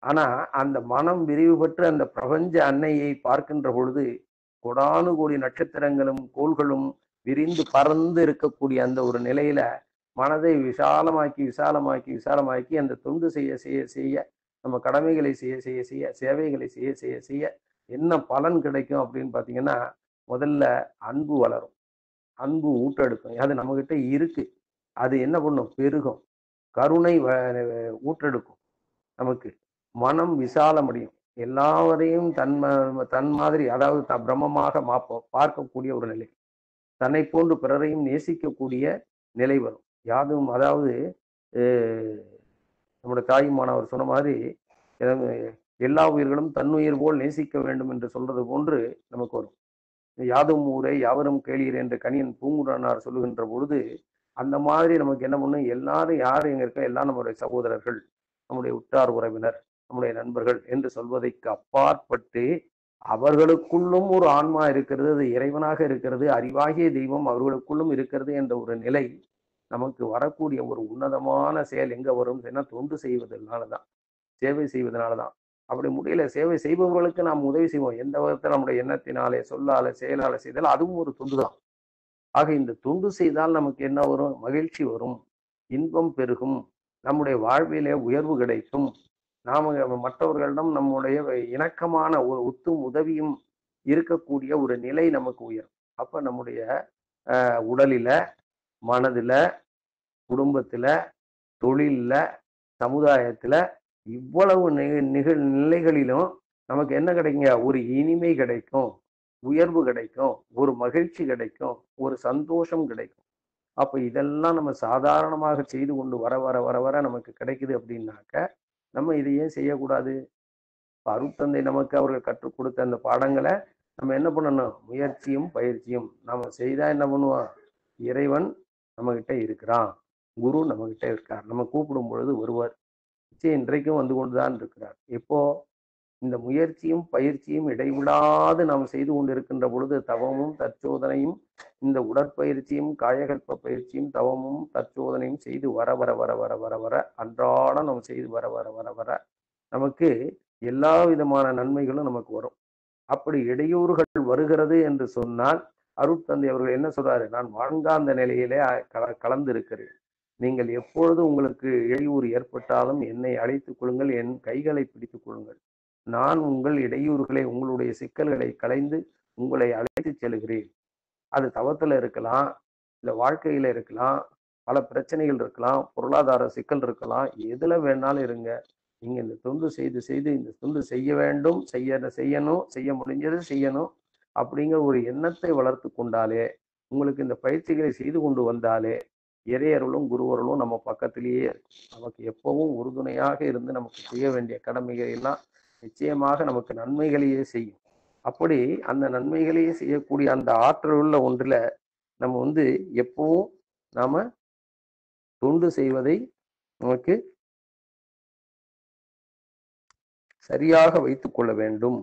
ஆனா அந்த மனம் விரிவு பெற்று அந்த பிரபஞ்ச அன்னையை பார்க்கின்ற பொழுது கொடானு கோடி நட்சத்திரங்களும் கோள்களும் விரிந்து பறந்து இருக்கக்கூடிய அந்த ஒரு நிலையில மனதை விசாலமாக்கி விசாலமாக்கி விசாலமாக்கி அந்த தொண்டு செய்ய செய்ய செய்ய நம்ம கடமைகளை செய்ய செய்ய செய்ய சேவைகளை செய்ய செய்ய செய்ய என்ன பலன் கிடைக்கும் அப்படின்னு பார்த்தீங்கன்னா முதல்ல அன்பு வளரும் அன்பு ஊட்டெடுக்கும் அது நம்மகிட்ட இருக்கு அது என்ன பண்ணும் பெருகும் கருணை வ- ஊட்டெடுக்கும் நமக்கு மனம் விசாலமடையும் எல்லாவரையும் தன் ம- தன் மாதிரி அதாவது த- பிரம்மமாக மாப்ப பார்க்கக்கூடிய ஒரு நிலை தன்னை போன்று பிறரையும் நேசிக்கக்கூடிய நிலை வரும் யாதும் அதாவது அஹ், நம்முடைய தாயுமானவர் சொன்ன மாதிரி அஹ், எல்லா உயிர்களும் தன்னுயிர் போல் நேசிக்க வேண்டும் என்று சொல்றது போன்று நமக்கு வரும் யாதும் ஊரே யாவரும் கேளீர் என்று கணியன் பூங்குடனார் சொல்லுகின்ற பொழுது அந்த மாதிரி நமக்கு என்ன பண்ணும் எல்லாரும் யாரும் எங்க இருக்க எல்லாம் நம்முடைய சகோதரர்கள் நம்முடைய உற்றார் உறவினர் நம்முடைய நண்பர்கள் என்று சொல்வதைக்கு அப்பாற்பட்டு அவர்களுக்குள்ளும் ஒரு ஆன்மா இருக்கிறது அது இறைவனாக இருக்கிறது அறிவாகிய தெய்வம் அவர்களுக்குள்ளும் இருக்கிறது என்ற ஒரு நிலை நமக்கு வரக்கூடிய ஒரு உன்னதமான செயல் எங்க வரும் என்ன தொண்டு செய்வதனால தான் சேவை செய்வதனால தான் அப்படி முடியல சேவை செய்பவர்களுக்கு நாம் உதவி செய்வோம் எந்த விதத்தில் நம்முடைய எண்ணத்தினாலே சொல்லால செயலால செய்தால் அதுவும் ஒரு தொண்டு தான் ஆக இந்த தொண்டு செய்தால் நமக்கு என்ன வரும் மகிழ்ச்சி வரும் இன்பம் பெருகும் நம்முடைய வாழ்விலே உயர்வு கிடைக்கும் நாம மற்றவர்களிடம் நம்முடைய இணக்கமான ஒரு ஒத்தும் உதவியும் இருக்கக்கூடிய ஒரு நிலை நமக்கு உயரும் அப்ப நம்முடைய அஹ், உடலில மனதுல குடும்பத்துல தொழில்ல சமுதாயத்துல இவ்வளவு நிக- நிகழ் நிலைகளிலும் நமக்கு என்ன கிடைக்குங்க ஒரு இனிமை கிடைக்கும் உயர்வு கிடைக்கும் ஒரு மகிழ்ச்சி கிடைக்கும் ஒரு சந்தோஷம் கிடைக்கும் அப்ப இதெல்லாம் நம்ம சாதாரணமாக செய்து கொண்டு வர வர வர வர நமக்கு கிடைக்குது அப்படின்னாக்க நம்ம இதை ஏன் செய்யக்கூடாது இப்ப அருட்தந்தை நமக்கு அவர்கள் கற்றுக் கொடுத்த அந்த பாடங்களை நம்ம என்ன பண்ணணும் முயற்சியும் பயிற்சியும் நம்ம செய்தா என்ன பண்ணுவோம் இறைவன் நம்ம கிட்ட இருக்கிறான் குரு நம்ம கிட்ட இருக்கார் நம்ம கூப்பிடும் பொழுது வருவார் நிச்சயம் இன்றைக்கும் வந்து கொண்டுதான் இருக்கிறார் எப்போ இந்த முயற்சியும் பயிற்சியும் இடைவிடாது நாம் செய்து கொண்டிருக்கின்ற பொழுது தவமும் தற்சோதனையும் இந்த உடற்பயிற்சியும் காயகல்ப பயிற்சியும் தவமும் தற்சோதனையும் செய்து வர வர வர வர வர வர அன்றாடம் நம்ம செய்து வர வர வர வர நமக்கு எல்லா விதமான நன்மைகளும் நமக்கு வரும் அப்படி இடையூறுகள் வருகிறது என்று சொன்னால் அருட்தந்தை அவர்கள் என்ன சொல்றாரு நான் வாழ்ந்தாந்த நிலையிலே அ- கல- கலந்திருக்கிறேன் நீங்கள் எப்பொழுது உங்களுக்கு இடையூறு ஏற்பட்டாலும் என்னை அழைத்துக் கொள்ளுங்கள் என் கைகளை பிடித்துக் கொள்ளுங்கள் நான் உங்கள் இடையூறுகளை உங்களுடைய சிக்கல்களை களைந்து உங்களை அழைத்துச் செல்கிறேன் அது தவத்துல இருக்கலாம் இல்ல வாழ்க்கையில இருக்கலாம் பல பிரச்சனைகள் இருக்கலாம் பொருளாதார சிக்கல் இருக்கலாம் எதுல வேணாலும் இருங்க நீங்க இந்த தொண்டு செய்து செய்து இந்த தொண்டு செய்ய வேண்டும் செய்ய செய்யணும் செய்ய முடிஞ்சது செய்யணும் அப்படிங்கிற ஒரு எண்ணத்தை வளர்த்து கொண்டாலே உங்களுக்கு இந்த பயிற்சிகளை செய்து கொண்டு வந்தாலே இறையருளும் குருவருளும் நம்ம பக்கத்திலேயே இருக்கும். நமக்கு எப்பவும் உறுதுணையாக இருந்து நமக்கு செய்ய வேண்டிய கடமைகளை எல்லாம் நிச்சயமாக நமக்கு நன்மைகளையே செய்யும் அப்படி அந்த நன்மைகளையே செய்யக்கூடிய அந்த ஆற்றல் உள்ள ஒன்றுல நம்ம வந்து எப்பவும் நாம தொண்டு செய்வதை நமக்கு சரியாக வைத்துக் கொள்ள வேண்டும்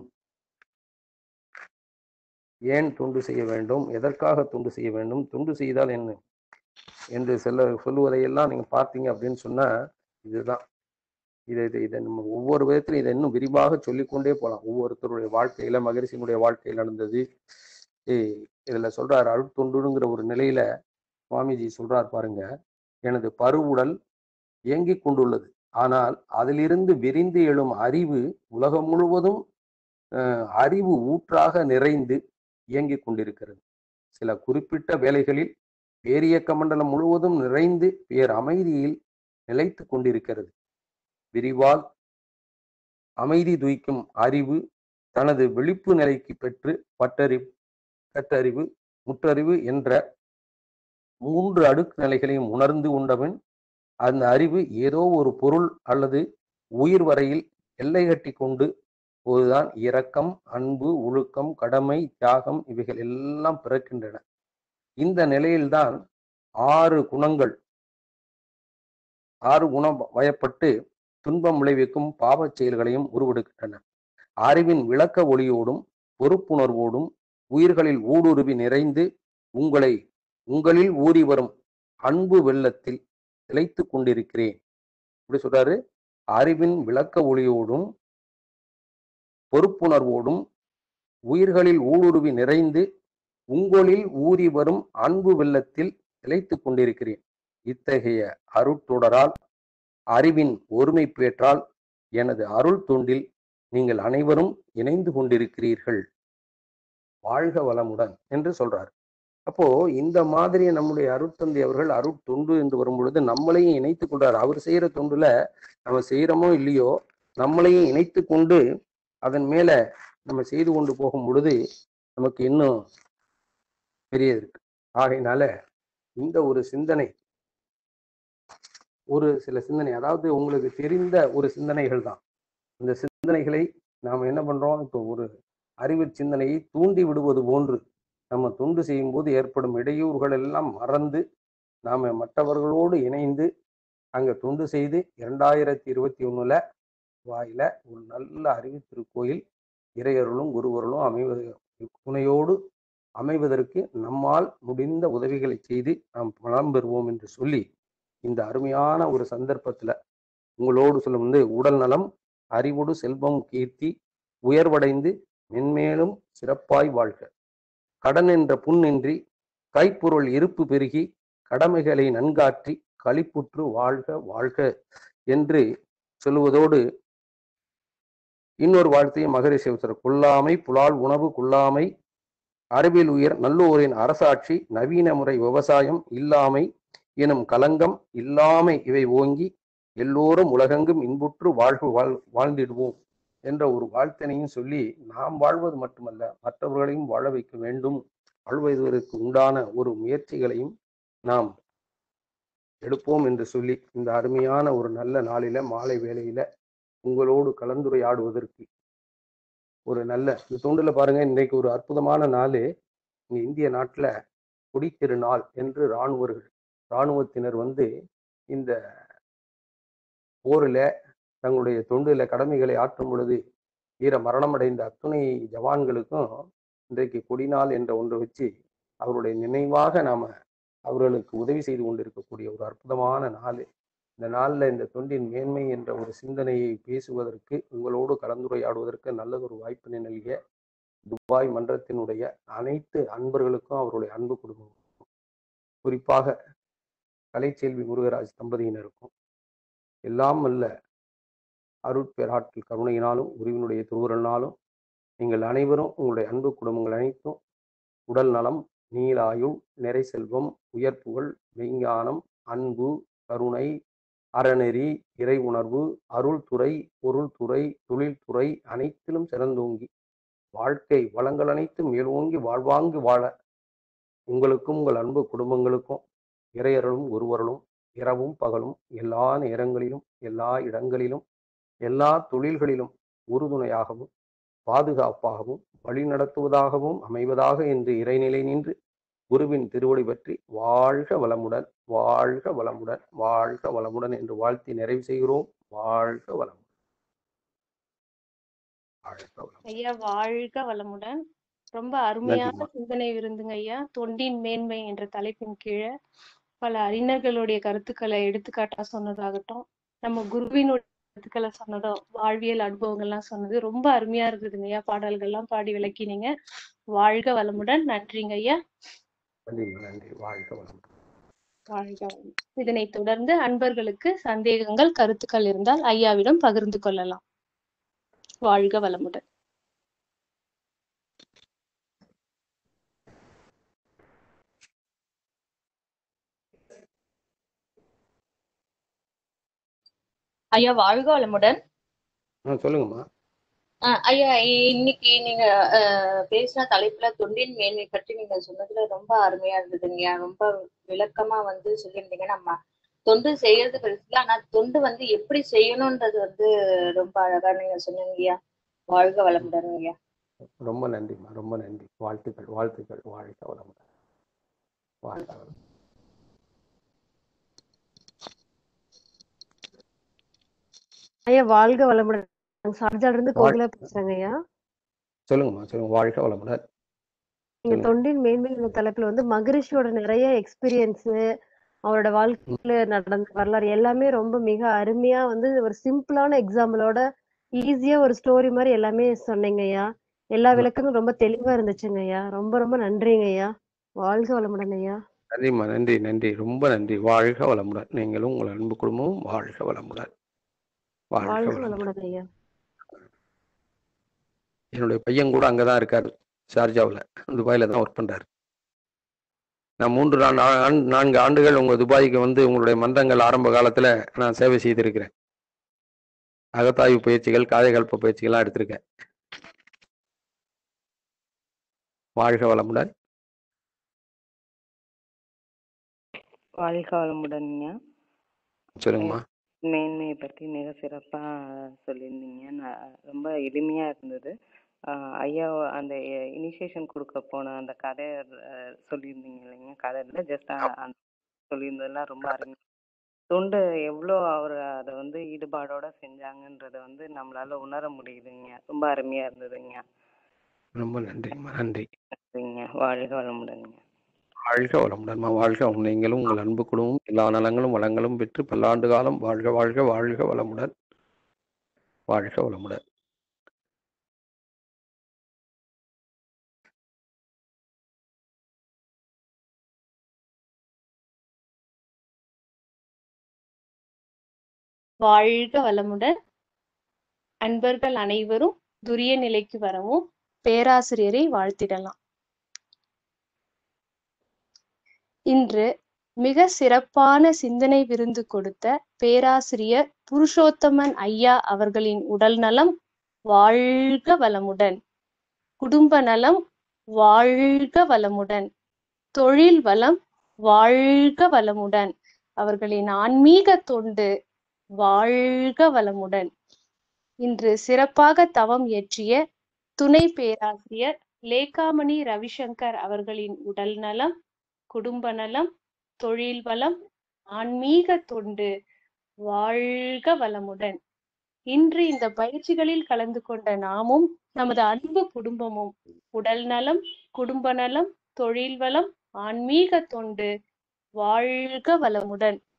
ஏன் தொண்டு செய்ய வேண்டும் எதற்காக தொண்டு செய்ய வேண்டும் தொண்டு செய்தால் என்ன என்று செல்ல சொல்லுவதையெல்லாம் நீங்க பார்த்தீங்க அப்படின்னு சொன்னா இதுதான் இதை இதை இதை நம்ம ஒவ்வொரு விதத்திலும் இதை இன்னும் விரிவாக சொல்லிக்கொண்டே போகலாம் ஒவ்வொருத்தருடைய வாழ்க்கையில மகரிஷியினுடைய வாழ்க்கையில் நடந்தது ஏய், இதுல சொல்றாரு அருட்தொண்டுங்கிற ஒரு நிலையில சுவாமிஜி சொல்றார் பாருங்க எனது பருவுடல் இயங்கிக் கொண்டுள்ளது ஆனால் அதிலிருந்து விரிந்து எழும் அறிவு உலகம் முழுவதும் அஹ், அறிவு ஊற்றாக நிறைந்து இயங்கிக் கொண்டிருக்கிறது சில குறிப்பிட்ட வேளைகளில் பேரியக்க மண்டலம் முழுவதும் நிறைந்து பேர் அமைதியில் நிலைத்து கொண்டிருக்கிறது விரிவால் அமைதி துய்க்கும் அறிவு தனது விழிப்பு நிலைக்கு பெற்று பட்டறிவு கட்டறிவு முற்றறிவு என்ற மூன்று அடுக்கு நிலைகளையும் உணர்ந்து கொண்டவன் அந்த அறிவு ஏதோ ஒரு பொருள் அல்லது உயிர் வரையில் எல்லை கட்டி கொண்டு போதுதான் இரக்கம் அன்பு ஒழுக்கம் கடமை தியாகம் இவைகள் எல்லாம் பிறக்கின்றன இந்த நிலையில்தான் ஆறு குணங்கள் ஆறு குணம் வயப்பட்டு துன்பம் விளைவிக்கும் பாவச் செயல்களையும் உருவெடுக்கின்றன அறிவின் விளக்க ஒளியோடும் பொறுப்புணர்வோடும் உயிர்களில் ஊடுருவி நிறைந்து உங்களை உங்களில் ஊறி வரும் அன்பு வெள்ளத்தில் திளைத்து கொண்டிருக்கிறேன் இப்படி சொல்றாரு அறிவின் விளக்க ஒளியோடும் பொறுப்புணர்வோடும் உயிர்களில் ஊடுருவி நிறைந்து உங்களில் ஊறி வரும் அன்பு வெள்ளத்தில் திளைத்துக் கொண்டிருக்கிறேன் இத்தகைய அருட்தொடரால் அறிவின் ஒருமை பேற்றால் எனது அருள் தொண்டில் நீங்கள் அனைவரும் இணைந்து கொண்டிருக்கிறீர்கள் வாழ்க வளமுடன் என்று சொல்றார் அப்போ இந்த மாதிரி நம்முடைய அருட்தந்தை அவர்கள் அருட்தொண்டு என்று வரும் பொழுது நம்மளையும் இணைத்து கொண்டார் அவர் செய்யற தொண்டுல நம்ம செய்யறோமோ இல்லையோ நம்மளையும் இணைத்து கொண்டு அதன் மேல நம்ம செய்து கொண்டு போகும் பொழுது நமக்கு இன்னும் பெரியது இருக்கு ஆகையினால இந்த ஒரு சிந்தனை ஒரு சில சிந்தனை அதாவது உங்களுக்கு தெரிந்த ஒரு சிந்தனைகள் தான் இந்த சிந்தனைகளை நாம் என்ன பண்றோம் இப்போ ஒரு அறிவு சிந்தனையை தூண்டி விடுவது போன்று நம்ம தொண்டு செய்யும்போது ஏற்படும் இடையூறுகள் எல்லாம் மறந்து நாம மற்றவர்களோடு இணைந்து அங்க தொண்டு செய்து இரண்டாயிரத்தி இருபத்தி ஒண்ணுல வாயில ஒரு நல்ல அறிவு திருக்கோயில் இறையருளும் குருவருளும் அமைவது துணையோடு அமைவதற்கு நம்மால் முடிந்த உதவிகளை செய்து நாம் பலம் பெறுவோம் என்று சொல்லி இந்த அருமையான ஒரு சந்தர்ப்பத்துல உங்களோடு சொல்லும் வந்து உடல் நலம் அறிவோடு செல்வம் கீர்த்தி உயர்வடைந்து மென்மேலும் சிறப்பாய் வாழ்க கடன் என்ற புண்ணின்றி கைப்பொருள் இருப்பு பெருகி கடமைகளை நன்காற்றி களிப்புற்று வாழ்க வாழ்க என்று சொல்லுவதோடு இன்னொரு வாழ்த்தையும் மகரிஷி அவசர கொல்லாமை புலால் உணவு கொல்லாமை அறிவியல் உயர் நல்லோரின் அரசாட்சி நவீன முறை விவசாயம் இல்லாமை எனும் கலங்கம் இல்லாமை இவை ஓங்கி எல்லோரும் உலகெங்கும் இன்புற்று வாழ்வு வாழ் வாழ்ந்திடுவோம் என்ற ஒரு வாழ்த்தினையும் சொல்லி நாம் வாழ்வது மட்டுமல்ல மற்றவர்களையும் வாழ வைக்க வேண்டும் வாழ்வதற்கு உண்டான ஒரு முயற்சிகளையும் நாம் எடுப்போம் என்று சொல்லி இந்த அருமையான ஒரு நல்ல நாளில மாலை வேளையில உங்களோடு கலந்துரையாடுவதற்கு ஒரு நல்ல இந்த தொண்டுல பாருங்க இன்னைக்கு ஒரு அற்புதமான நாள் இங்க இந்திய நாட்டுல குடித்திருநாள் என்று இராணுவர்கள் இராணுவத்தினர் வந்து இந்த போரில் தங்களுடைய தொண்டில கடமைகளை ஆற்றும் பொழுது வீர மரணமடைந்த அத்துணை ஜவான்களுக்கும் இன்றைக்கு கொடிநாள் என்ற ஒன்று வச்சு அவருடைய நினைவாக நாம அவர்களுக்கு உதவி செய்து கொண்டிருக்கக்கூடிய ஒரு அற்புதமான நாள் இந்த நாளில் இந்த தொண்டின் மேன்மை என்ற ஒரு சிந்தனையை பேசுவதற்கு உங்களோடு கலந்துரையாடுவதற்கு நல்லதொரு வாய்ப்பினை நல்கிய துபாய் மன்றத்தினுடைய அனைத்து அன்பர்களுக்கும் அவருடைய அன்பு குடும்பம் குறிப்பாக கலைச்செல்வி முருகராஜ் தம்பதியினருக்கும் எல்லாம் அல்ல அருட்பெராட்கள் கருணையினாலும் உரிவினுடைய திருவுரலினாலும் நீங்கள் அனைவரும் உங்களுடைய அன்பு குடும்பங்கள் அனைத்தும் உடல் நலம் நீலாயுள் நிறை செல்வம் உயர்ப்புகள் மெய்ஞானம் அன்பு கருணை அறநெறி இறை உணர்வு அருள்துறை பொருள்துறை தொழில்துறை அனைத்திலும் சிறந்தோங்கி வாழ்க்கை வளங்கள் அனைத்தும் மேலோங்கி வாழ்வாங்கு வாழ உங்களுக்கும் உங்கள் அன்பு குடும்பங்களுக்கும் இறையர்களும் ஒருவர்களும் இரவும் பகலும் எல்லா நேரங்களிலும் எல்லா இடங்களிலும் எல்லா தொழில்களிலும் உறுதுணையாகவும் பாதுகாப்பாகவும் வழிநடத்துவதாகவும் அமைவதாக என்று இறைநிலை நின்று குருவின் திருவடி பற்றி வாழ்க வளமுடன் வாழ்க வளமுடன் வாழ்க வளமுடன் என்று வாழ்த்தி நிறைவு செய்கிறோம் வாழ்க வளமுடன் வாழ்க வளமுடன் ஐயா வாழ்க வளமுடன் ரொம்ப அருமையான சிந்தனை விருந்துங்க ஐயா தொண்டின் மேன்மை என்ற தலைப்பின் கீழே பல அறிஞர்களுடைய கருத்துக்களை எடுத்துக்காட்டா சொன்னதாகட்டும் நம்ம குருவினுடைய கருத்துக்களை சொன்னதும் வாழ்வியல் அனுபவங்கள்லாம் சொன்னது ரொம்ப அருமையா இருக்குதுங்க ஐயா பாடல்கள்லாம் பாடி விளக்கினீங்க வாழ்க வளமுடன் நன்றிங்க ஐயா நன்றி நன்றி வாழ்க வளமுடன் வாழ்க வளமுடன் இதனைத் தொடர்ந்து அன்பர்களுக்கு சந்தேகங்கள் கருத்துக்கள் இருந்தால் ஐயாவிடம் பகிர்ந்து கொள்ளலாம் வாழ்க வளமுடன் ஐயா வாழ்க வளமுடன் ஆ சொல்லுங்கம்மா அஹ் ஐயா இ- இன்னைக்கு நீங்க அஹ், பேசின தலைப்புல தொண்டின் மேன்மை பற்றி நீங்க சொன்னதுல ரொம்ப அருமையா இருந்ததுங்கய்யா ரொம்ப விளக்கமா வந்து சொல்லியிருந்தீங்க நம்ம தொண்டு செய்யறது பெருசுல ஆனா தொண்டு வந்து எப்படி செய்யணும்ன்றது வந்து ரொம்ப அழகா நீங்க சொன்னீங்கய்யா வாழ்க வளமுடன் ஐயா ரொம்ப நன்றிம்மா ரொம்ப நன்றி வாழ்த்துக்கள் வாழ்த்துக்கள் வாழ்க வளமுடன் வாழ்க வளமுடன் ஐயா வாழ்க வளமுடன் சார்ஜால இருந்து வாழ்- கோகுலா பேசுறேங்க ஐயா சொல்லுங்கம்மா சொல்லுங்க வாழ்க வளமுடன் நீங்க சொல்லுங்க. தொண்டின் மேன்மை என்ற தலைப்புல வந்து மகரிஷியோட நிறைய எக்ஸ்பீரியன்ஸ் அவரோட வாழ்க்கையில நடந்த வரலாறு எல்லாமே ரொம்ப மிக அருமையா வந்து ஒரு சிம்பிளான எக்ஸாம்பிளோட ஈஸியா ஒரு ஸ்டோரி மாதிரி எல்லாமே சொன்னீங்க ஐயா எல்லா விளக்கமும் ரொம்ப தெளிவா இருந்துச்சுங்க ஐயா ரொம்ப ரொம்ப நன்றிங்க ஐயா வாழ்க வளமுடன் ஐயா நன்றிம்மா நன்றி நன்றி ரொம்ப நன்றி வாழ்க வளமுடன் நீங்களும் உங்கள் அன்பு குடும்பமும் வாழ்க வளமுடன் வாழ்க வாழ்க வளமுடன் வளமுடன் ஐயா என்னுடைய பையன் கூட அங்கே தான் இருக்காரு ஷார்ஜாவில் துபாயில் தான் ஒர்க் பண்ணுறாரு நான் மூன்று நா- நா- ஆண்- நான்கு ஆண்டுகள் உங்கள் துபாய்க்கு வந்து உங்களுடைய மன்றங்கள் ஆரம்ப காலத்தில் நான் சேவை செய்திருக்கிறேன் அகத்தாய்வு பயிற்சிகள் காதைகல்ப பயிற்சிகள்லாம் எடுத்திருக்கேன் வாழ்க வளமுடன் வாழ்க வளமுடன்ங்க சொல்லுங்கம்மா மேன்மையை பற்றி மிக சிறப்பாக சொல்லியிருந்தீங்க நான் ரொம்ப எளிமையாக இருந்தது ஆஹ் ஐயா அந்த இனிஷியேஷன் கொடுக்க போன அந்த கதை அஹ், சொல்லியிருந்தீங்க இல்லைங்க கதையில் ஜஸ்ட் அந்த சொல்லியிருந்ததெல்லாம் ரொம்ப அருமை தொண்டு எவ்வளோ அவர் அதை வந்து ஈடுபாடோட செஞ்சாங்கன்றதை வந்து நம்மளால உணர முடியுதுங்க ரொம்ப அருமையாக இருந்ததுங்க ரொம்ப நன்றிம்மா நன்றி சரிங்க வாழ்க வளமுடன்ங்க வாழ்க வளமுடன்மா வாழ்க வளமுடன். நீங்களும் உங்கள் அன்பு குடும்பம் எல்லா நலங்களும் வளங்களும் பெற்று பல்லாண்டு காலம் வாழ்க வாழ்க வாழ்க வளமுடன் வாழ்க வளமுடன் வாழ்க வளமுடன் அன்பர்கள் அனைவரும் துரிய நிலைக்கு வரவும் பேராசிரியரை வாழ்த்திடலாம் இன்று மிக சிறப்பான சிந்தனை விருந்து கொடுத்த பேராசிரியர் புருஷோத்தமன் ஐயா அவர்களின் உடல் நலம் வாழ்க வளமுடன் குடும்ப நலம் வாழ்க வளமுடன் தொழில் வளம் வாழ்க வளமுடன் அவர்களின் ஆன்மீக தொண்டு வாழ்க வளமுடன் இன்று சிறப்பாக தவம் இயற்றிய துணை பேராசிரியர் லேகாமணி ரவிசங்கர் அவர்களின் உடல் நலம் குடும்ப நலம் தொழில் வளம் ஆன்மீக தொண்டு வாழ்க வளமுடன் இன்று இந்த பயிற்சிகளில் கலந்து கொண்ட நாமும் நமது அன்பு குடும்பமும் உடல் நலம் குடும்ப நலம் தொழில் வளம் ஆன்மீக தொண்டு வாழ்க வளமுடன்